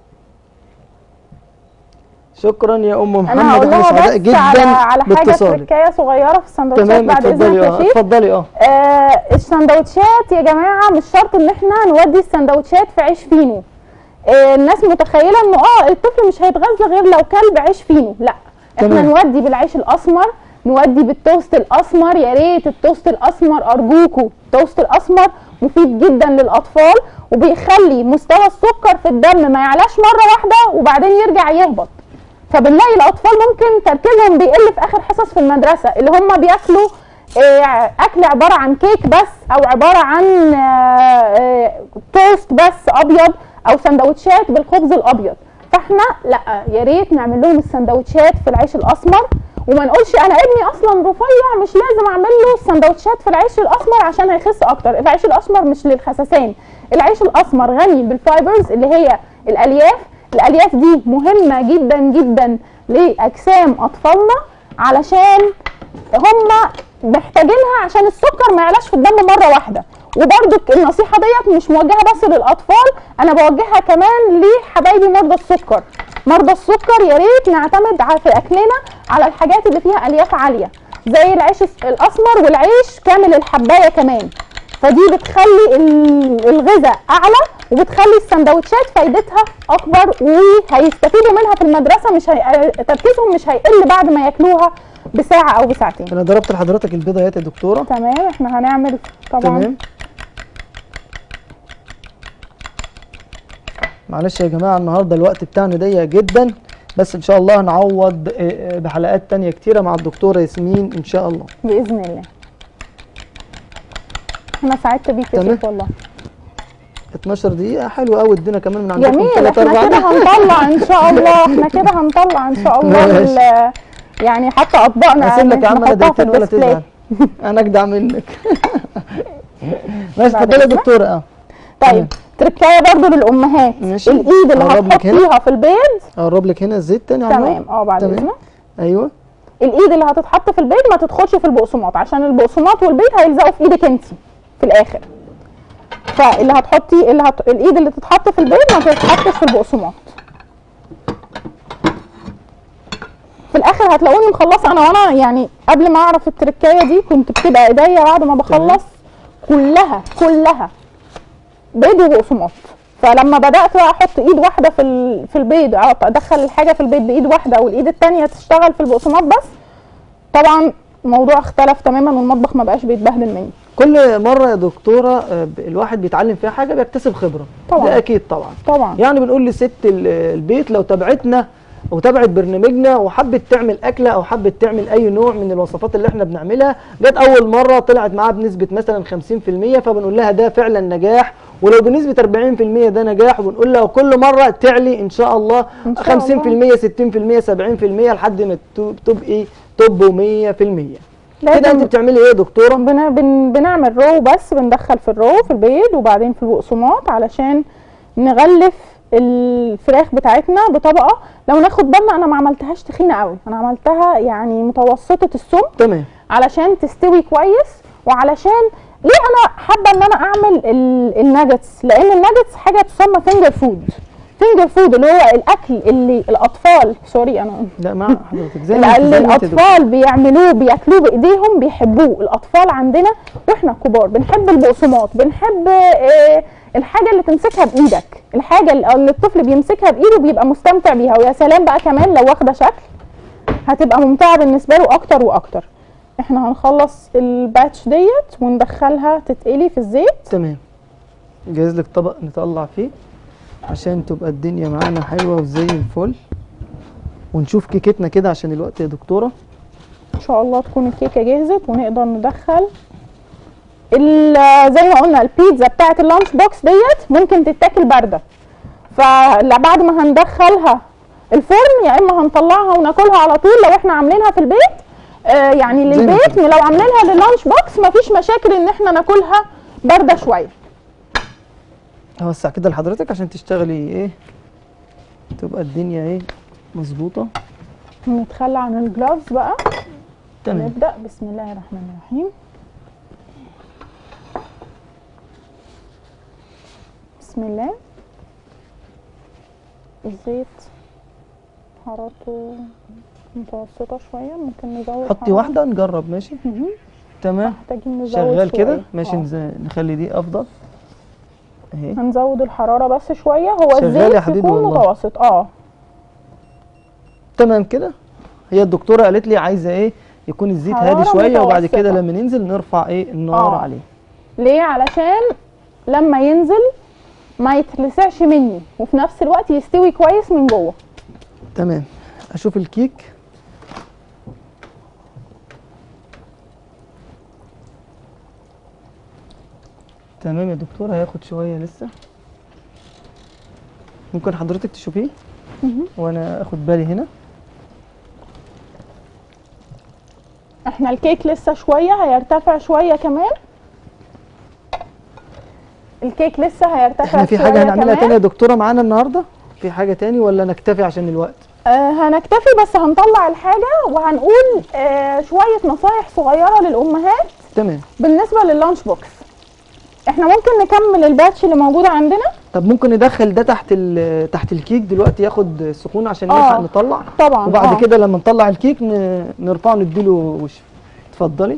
Speaker 3: شكرا يا ام محمد
Speaker 4: انا هقول
Speaker 3: احنا
Speaker 4: لها
Speaker 3: سعداء
Speaker 4: بس
Speaker 3: جدا
Speaker 4: على على حاجه
Speaker 3: باتصالك
Speaker 4: تركايه صغيره في السندوتشات
Speaker 3: تمام
Speaker 4: بعد اذنك
Speaker 3: اتفضلي
Speaker 4: يا
Speaker 3: اه
Speaker 4: شيخ
Speaker 3: اتفضلي اه
Speaker 4: آه السندوتشات يا جماعه مش شرط ان احنا نودي السندوتشات في عيش فينو آه الناس متخيله انه اه الطفل مش هيتغذى غير لو كل بعيش فينو لا احنا
Speaker 3: تمام.
Speaker 4: نودي بالعيش الاسمر نودي بالتوست الاسمر يا ريت التوست الاسمر ارجوكوا التوست الاسمر مفيد جدا للاطفال وبيخلي مستوى السكر في الدم ما يعلاش مره واحده وبعدين يرجع يهبط فبنلاقي الاطفال ممكن تركيزهم بيقل في اخر حصص في المدرسه اللي هم بياكلوا آه، اكل عباره عن كيك بس او عباره عن آه، آه، توست بس ابيض او سندوتشات بالخبز الابيض فاحنا لا يا ريت نعمل لهم السندوتشات في العيش الاسمر وما نقولش انا ابني اصلا رفيع مش لازم اعمل له سندوتشات في العيش الاسمر عشان هيخس اكتر العيش الاسمر مش للخسسان العيش الاسمر غني بالفايبرز اللي هي الالياف الالياف دي مهمه جدا جدا لاجسام اطفالنا علشان هم محتاجينها عشان السكر ما يعلاش في الدم مره واحده وبرده النصيحه ديت مش موجهه بس للاطفال انا بوجهها كمان لحبايبي مرضى السكر مرضى السكر يا ريت نعتمد ع- في اكلنا على الحاجات اللي فيها الياف عاليه زي العيش الس- الاسمر والعيش كامل الحبايه كمان فدي بتخلي ال- الغذاء اعلى وبتخلي السندوتشات فايدتها اكبر وهيستفيدوا منها في المدرسه مش هي... تركيزهم مش هيقل بعد ما ياكلوها بساعه او بساعتين
Speaker 3: انا ضربت لحضرتك البيضايات يا دكتوره
Speaker 4: تمام احنا هنعمل طبعا
Speaker 3: تمام معلش يا جماعه النهارده الوقت بتاعنا ضيق جدا بس ان شاء الله هنعوض آه، آه، بحلقات تانية كتيره مع الدكتوره ياسمين ان شاء الله
Speaker 4: باذن الله انا سعدت بيك يا
Speaker 3: تمام.
Speaker 4: شيخ والله
Speaker 3: 12 دقيقه حلوه قوي ادينا كمان من عندكم
Speaker 4: جميل
Speaker 3: ثلاث
Speaker 4: احنا
Speaker 3: اربع
Speaker 4: كده
Speaker 3: دقايق.
Speaker 4: هنطلع ان شاء الله احنا كده هنطلع ان شاء الله
Speaker 3: ماشي.
Speaker 4: ال- يعني حتى اطباقنا
Speaker 3: هسيب لك يا عم انا
Speaker 4: نحطها في
Speaker 3: دقيقتين ولا
Speaker 4: الديسبلاي.
Speaker 3: تزعل انا اجدع منك ماشي
Speaker 4: بعد
Speaker 3: اتفضلي يا
Speaker 4: إذنك.
Speaker 3: دكتوره اه
Speaker 4: طيب تركايه برضو للامهات
Speaker 3: ماشي.
Speaker 4: الايد اللي
Speaker 3: قرب لك
Speaker 4: هتحط
Speaker 3: هنا.
Speaker 4: فيها في البيض
Speaker 3: اقرب لك هنا الزيت تاني على النار.
Speaker 4: تمام اه بعد
Speaker 3: تمام.
Speaker 4: اذنك
Speaker 3: ايوه
Speaker 4: الايد اللي هتتحط في البيض ما تدخلش في البقسماط عشان البقسماط والبيض هيلزقوا في ايدك انت في الاخر فاللي هتحطي اللي هت... الايد اللي تتحط في البيض ما تتحطش في البقسماط في الاخر هتلاقوني مخلصه انا وانا يعني قبل ما اعرف التركايه دي كنت بتبقى ايديا بعد ما بخلص كلها كلها بيض وبقسماط فلما بدات بقى احط ايد واحده في ال- في البيض أو ادخل الحاجه في البيض بايد واحده والايد التانية تشتغل في البقسماط بس طبعا الموضوع اختلف تماما والمطبخ ما بقاش بيتبهدل مني
Speaker 3: كل مره يا دكتوره آه، ب- الواحد بيتعلم فيها حاجه بيكتسب خبره
Speaker 4: طبعاً.
Speaker 3: ده اكيد طبعا
Speaker 4: طبعا
Speaker 3: يعني بنقول لست ال- البيت لو تابعتنا وتابعت برنامجنا وحبت تعمل اكله او حبت تعمل اي نوع من الوصفات اللي احنا بنعملها جت اول مره طلعت معاها بنسبه مثلا 50% فبنقول لها ده فعلا نجاح ولو بنسبه 40% ده نجاح وبنقول لها كل مره تعلي ان شاء الله
Speaker 4: إن شاء
Speaker 3: 50% 60% 70% لحد ما تب- تبقي توب 100% كده انت
Speaker 4: لازم
Speaker 3: بتعملي ايه يا دكتوره؟
Speaker 4: بن... بن... بنعمل رو بس بندخل في الرو في البيض وبعدين في البقسماط علشان نغلف الفراخ بتاعتنا بطبقه لو ناخد بالنا انا ما عملتهاش تخينه قوي انا عملتها يعني متوسطه السمك
Speaker 3: تمام
Speaker 4: علشان تستوي كويس وعلشان ليه انا حابه ان انا اعمل ال- الناجتس لان الناجتس حاجه تسمى فينجر فود فينجر فود اللي هو الاكل اللي الاطفال سوري انا
Speaker 3: لا مع حضرتك زي
Speaker 4: ال-
Speaker 3: ما انت
Speaker 4: اللي
Speaker 3: زي ما انت يا دكتورة.
Speaker 4: الاطفال بيعملوه بياكلوه بايديهم بيحبوه الاطفال عندنا واحنا الكبار بنحب البقسماط بنحب آه، الحاجه اللي تمسكها بايدك الحاجه اللي اللي الطفل بيمسكها بايده بيبقى مستمتع بيها ويا سلام بقى كمان لو واخده شكل هتبقى ممتعه بالنسبه له اكتر واكتر احنا هنخلص الباتش ديت وندخلها تتقلي في الزيت
Speaker 3: تمام جاهز لك طبق نطلع فيه عشان تبقى الدنيا معانا حلوه وزي الفل ونشوف كيكتنا كده عشان الوقت يا دكتوره
Speaker 4: ان شاء الله تكون الكيكه جهزت ونقدر ندخل ال- زي ما قلنا البيتزا بتاعت اللانش بوكس ديت ممكن تتاكل بارده فبعد ما هندخلها الفرن يا اما هنطلعها وناكلها على طول لو احنا عاملينها في البيت آه يعني
Speaker 3: زي ما
Speaker 4: للبيت لو عاملينها للانش بوكس مفيش مشاكل ان احنا ناكلها بارده شويه
Speaker 3: هوسع كده لحضرتك عشان تشتغلي ايه تبقى الدنيا ايه مظبوطه
Speaker 4: نتخلى عن الجلافز بقى
Speaker 3: تمام
Speaker 4: نبدا بسم الله الرحمن الرحيم بسم الله الزيت حرارته متوسطة شوية ممكن نزود
Speaker 3: حطي
Speaker 4: حرارة.
Speaker 3: واحده نجرب ماشي
Speaker 4: مهم.
Speaker 3: تمام
Speaker 4: محتاجين نزود
Speaker 3: شغال كده
Speaker 4: شوية.
Speaker 3: ماشي
Speaker 4: آه.
Speaker 3: نز- نخلي دي افضل اهي
Speaker 4: هنزود الحرارة بس شوية هو
Speaker 3: شغال يا
Speaker 4: الزيت
Speaker 3: حبيبي
Speaker 4: يكون
Speaker 3: والله.
Speaker 4: متوسط اه
Speaker 3: تمام كده هي الدكتوره قالت لي عايزه ايه يكون الزيت هادي
Speaker 4: حرارة
Speaker 3: شويه وبعد كده
Speaker 4: متوسطة.
Speaker 3: لما ننزل نرفع ايه النار
Speaker 4: آه.
Speaker 3: عليه
Speaker 4: ليه علشان لما ينزل ما يتلسعش مني وفي نفس الوقت يستوي كويس من جوه
Speaker 3: تمام اشوف الكيك تمام يا دكتور هياخد شويه لسه ممكن حضرتك تشوفيه
Speaker 4: مهم.
Speaker 3: وانا اخد بالي هنا
Speaker 4: احنا الكيك لسه شويه هيرتفع شويه كمان الكيك لسه هيرتفع
Speaker 3: احنا في
Speaker 4: شوية
Speaker 3: حاجه هنعملها
Speaker 4: كمان.
Speaker 3: تاني يا دكتوره معانا النهارده في حاجه تاني ولا نكتفي عشان الوقت
Speaker 4: آه هنكتفي بس هنطلع الحاجه وهنقول آه شويه نصايح صغيره للامهات
Speaker 3: تمام
Speaker 4: بالنسبه لللانش بوكس احنا ممكن نكمل الباتش اللي موجود عندنا
Speaker 3: طب ممكن ندخل ده تحت ال- تحت الكيك دلوقتي ياخد سخون عشان
Speaker 4: آه.
Speaker 3: نلحق نطلع
Speaker 4: طبعا
Speaker 3: وبعد
Speaker 4: آه.
Speaker 3: كده لما نطلع الكيك ن- نرفعه نديله وش اتفضلي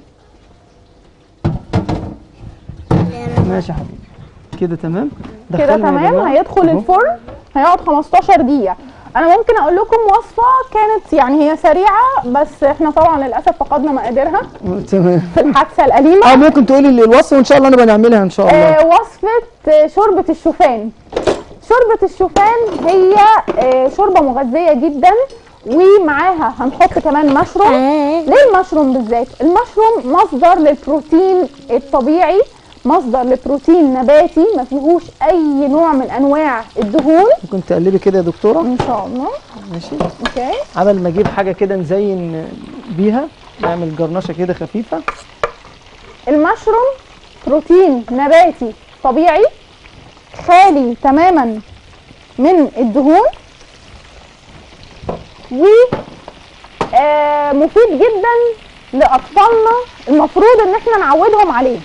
Speaker 3: ماشي يا حبيبي كده تمام
Speaker 4: كده
Speaker 3: دخلنا يا
Speaker 4: تمام
Speaker 3: جماعة.
Speaker 4: هيدخل
Speaker 3: أهو.
Speaker 4: الفرن هيقعد 15 دقيقة أنا ممكن أقول لكم وصفة كانت يعني هي سريعة بس إحنا طبعا للأسف فقدنا مقاديرها
Speaker 3: تمام
Speaker 4: في الحادثة الأليمة
Speaker 3: اه ممكن تقولي لي الوصفه وان شاء الله نبقى نعملها ان شاء الله
Speaker 4: آه وصفة آه، شوربة الشوفان شوربة الشوفان هي آه شوربة مغذية جدا ومعاها هنحط كمان مشروم ليه المشروم بالذات المشروم مصدر للبروتين الطبيعي مصدر لبروتين نباتي ما فيهوش اي نوع من انواع الدهون
Speaker 3: ممكن تقلبي كده يا دكتوره
Speaker 4: ان شاء الله
Speaker 3: ماشي
Speaker 4: اوكي
Speaker 3: عمل ما اجيب حاجه كده نزين بيها نعمل جرنشه كده خفيفه
Speaker 4: المشروم بروتين نباتي طبيعي خالي تماما من الدهون و آه، مفيد جدا لاطفالنا المفروض ان احنا نعودهم عليه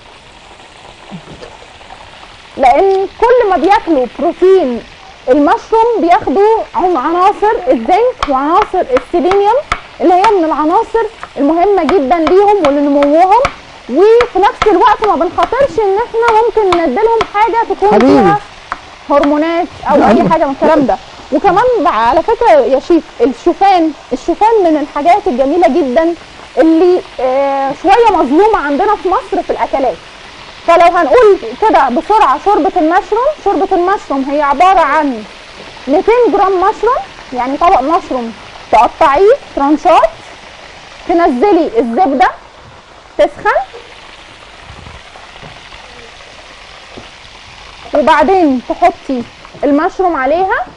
Speaker 4: لان كل ما بياكلوا بروتين المشروم بياخدوا عن- عناصر الزنك وعناصر السيلينيوم اللي هي من العناصر المهمه جدا ليهم ولنموهم وفي نفس الوقت ما بنخاطرش ان احنا ممكن نديلهم حاجه تكون
Speaker 3: حبيبي.
Speaker 4: فيها هرمونات او اي حاجه من الكلام ده وكمان بقى على فكره يا شيف الشوفان الشوفان من الحاجات الجميله جدا اللي آه شويه مظلومه عندنا في مصر في الاكلات فلو هنقول كده بسرعه شوربه المشروم شوربه المشروم هي عباره عن 200 جرام مشروم يعني طبق مشروم تقطعيه ترانشات تنزلي الزبده تسخن وبعدين تحطي المشروم عليها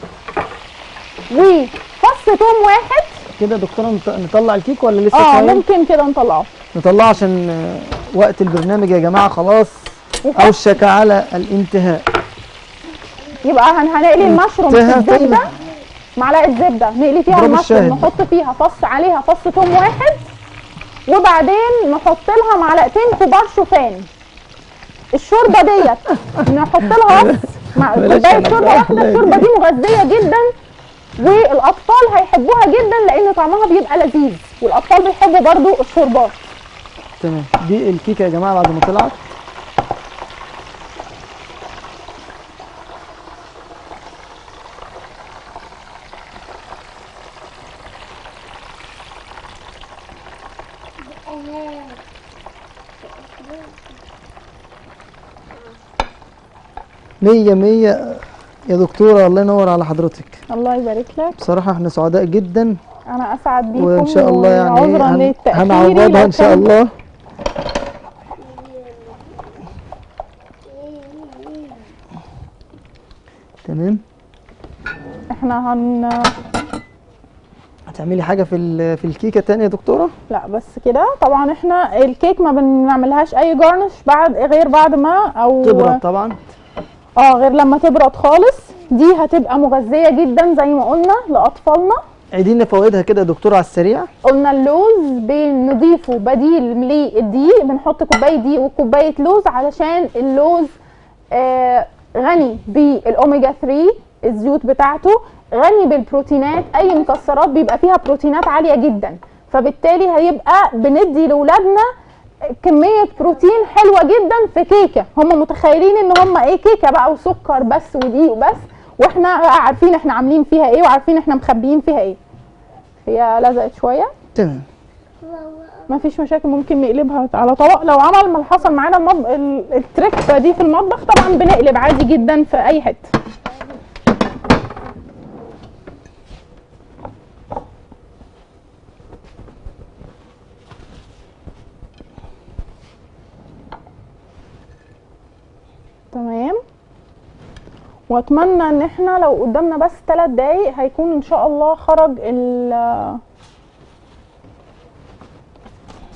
Speaker 4: وفص توم واحد
Speaker 3: كده يا دكتوره نط- نطلع الكيك ولا لسه
Speaker 4: اه
Speaker 3: سايل؟
Speaker 4: ممكن كده نطلعه
Speaker 3: نطلعه عشان آه، وقت البرنامج يا جماعه خلاص
Speaker 4: وفص-
Speaker 3: اوشك على الانتهاء
Speaker 4: يبقى هن- هنقلي المشروم في
Speaker 3: انتهى
Speaker 4: الزبده
Speaker 3: طيب.
Speaker 4: معلقه زبده نقلي فيها
Speaker 3: اضرب
Speaker 4: المشروم
Speaker 3: الشاهد.
Speaker 4: نحط فيها فص عليها فص توم واحد وبعدين نحط لها معلقتين كبار شوفان الشوربه ديت نحط لها بس مع
Speaker 3: بلاش
Speaker 4: كوبايه
Speaker 3: أنا
Speaker 4: شوربه
Speaker 3: بقى.
Speaker 4: واحده الشوربه دي مغذيه جدا والاطفال هيحبوها جدا لان طعمها بيبقى لذيذ والاطفال بيحبوا برضو الشوربات
Speaker 3: تمام دي الكيكه يا جماعه بعد ما طلعت مية مية يا دكتورة الله ينور على حضرتك
Speaker 4: الله يبارك لك
Speaker 3: بصراحة احنا سعداء جدا
Speaker 4: انا اسعد بيكم
Speaker 3: وان شاء الله يعني
Speaker 4: وعذرا
Speaker 3: هن-
Speaker 4: للتأخير
Speaker 3: هنعوضها
Speaker 4: لو
Speaker 3: ان شاء
Speaker 4: كان-
Speaker 3: الله تمام
Speaker 4: احنا هن
Speaker 3: هتعملي حاجة في ال- في الكيكة تانية يا دكتورة
Speaker 4: لا بس كده طبعا احنا الكيك ما بنعملهاش اي جارنش بعد غير بعد ما او
Speaker 3: تبرد طبعا
Speaker 4: اه غير لما تبرد خالص دي هتبقى مغذية جدا زي ما قلنا لأطفالنا
Speaker 3: عيدين فوائدها كده يا دكتورة على السريع
Speaker 4: قلنا اللوز بنضيفه بديل للدقيق بنحط كوباية دقيق وكوباية لوز علشان اللوز آه غني بالاوميجا 3 الزيوت بتاعته غني بالبروتينات اي مكسرات بيبقى فيها بروتينات عالية جدا فبالتالي هيبقى بندي لاولادنا كمية بروتين حلوة جدا في كيكة هم متخيلين ان هم ايه كيكة بقى وسكر بس ودقيق بس واحنا عارفين احنا عاملين فيها ايه وعارفين احنا مخبيين فيها ايه هي لزقت شوية
Speaker 3: تمام
Speaker 4: ما فيش مشاكل ممكن نقلبها على طبق لو عمل ما حصل معانا المض... ال- التريك دي في المطبخ طبعا بنقلب عادي جدا في اي حته تمام واتمنى ان احنا لو قدامنا بس ثلاث دقايق هيكون ان شاء الله خرج ال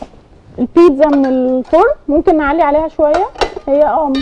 Speaker 4: البيتزا من الفرن ممكن نعلي عليها شويه هي اه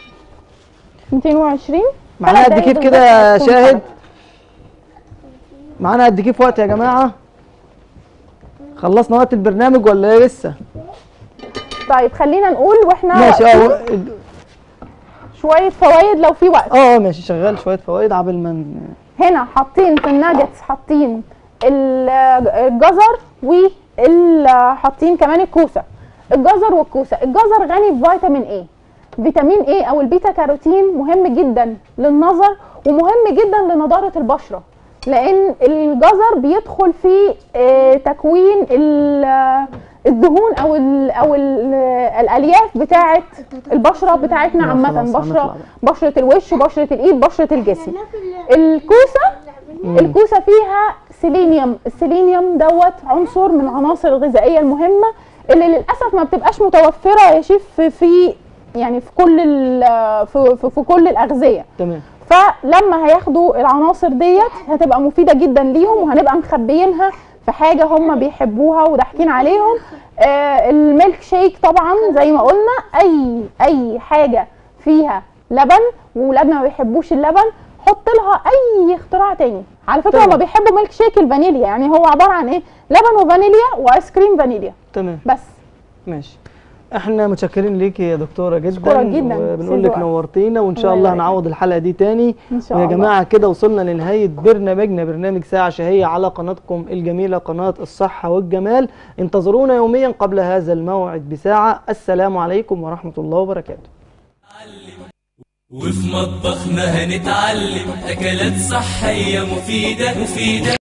Speaker 4: 220
Speaker 3: معانا
Speaker 4: ثلاث
Speaker 3: قد
Speaker 4: دقايق
Speaker 3: كيف كده
Speaker 4: بالظبط
Speaker 3: يا
Speaker 4: هتكون
Speaker 3: شاهد
Speaker 4: خلاص.
Speaker 3: معانا قد كيف وقت يا جماعه خلصنا وقت البرنامج ولا ايه لسه
Speaker 4: طيب خلينا نقول واحنا
Speaker 3: ماشي
Speaker 4: واقفين
Speaker 3: اه
Speaker 4: شويه فوائد لو في وقت
Speaker 3: اه ماشي شغال شويه فوائد عبل ما ن-
Speaker 4: هنا حاطين في الناجتس حاطين ال- الجزر وحاطين كمان الكوسه الجزر والكوسه الجزر غني بفيتامين ايه فيتامين ايه او البيتا كاروتين مهم جدا للنظر ومهم جدا لنضاره البشره لان الجزر بيدخل في آه، تكوين ال- الدهون او ال او ال الالياف بتاعه البشره بتاعتنا
Speaker 3: لا،
Speaker 4: عامه
Speaker 3: خلاص، هنطلع
Speaker 4: بشره بشره الوش بشره الايد بشره الجسم الكوسه الكوسه فيها سيلينيوم السيلينيوم دوت عنصر من العناصر الغذائيه المهمه اللي للاسف ما بتبقاش متوفره يا شيف في- في يعني في كل ال- في, في, في كل الاغذيه
Speaker 3: تمام
Speaker 4: فلما هياخدوا العناصر ديت هتبقى مفيده جدا ليهم وهنبقى مخبيينها في حاجه هم بيحبوها وضاحكين عليهم آه الميلك شيك طبعا زي ما قلنا اي اي حاجه فيها لبن وولادنا ما بيحبوش اللبن حط لها اي اختراع تاني على فكره
Speaker 3: تمام.
Speaker 4: هما بيحبوا ميلك شيك الفانيليا يعني هو عباره عن ايه لبن وفانيليا وايس كريم فانيليا
Speaker 3: تمام
Speaker 4: بس
Speaker 3: ماشي احنا متشكرين ليكي يا دكتوره جدا
Speaker 4: أشكرك جداً.
Speaker 3: وبنقول لك
Speaker 4: سيدي وقت.
Speaker 3: نورتينا وان شاء
Speaker 4: الله
Speaker 3: الله
Speaker 4: يبارك
Speaker 3: هنعوض الحلقه دي تاني
Speaker 4: ان شاء
Speaker 3: ويا
Speaker 4: الله
Speaker 3: جماعه كده وصلنا لنهايه برنامجنا برنامج ساعه شهيه على قناتكم الجميله قناه الصحه والجمال انتظرونا يوميا قبل هذا الموعد بساعه السلام عليكم ورحمه الله وبركاته
Speaker 1: وفي مطبخنا هنتعلم أكلات صحية مفيدة مفيدة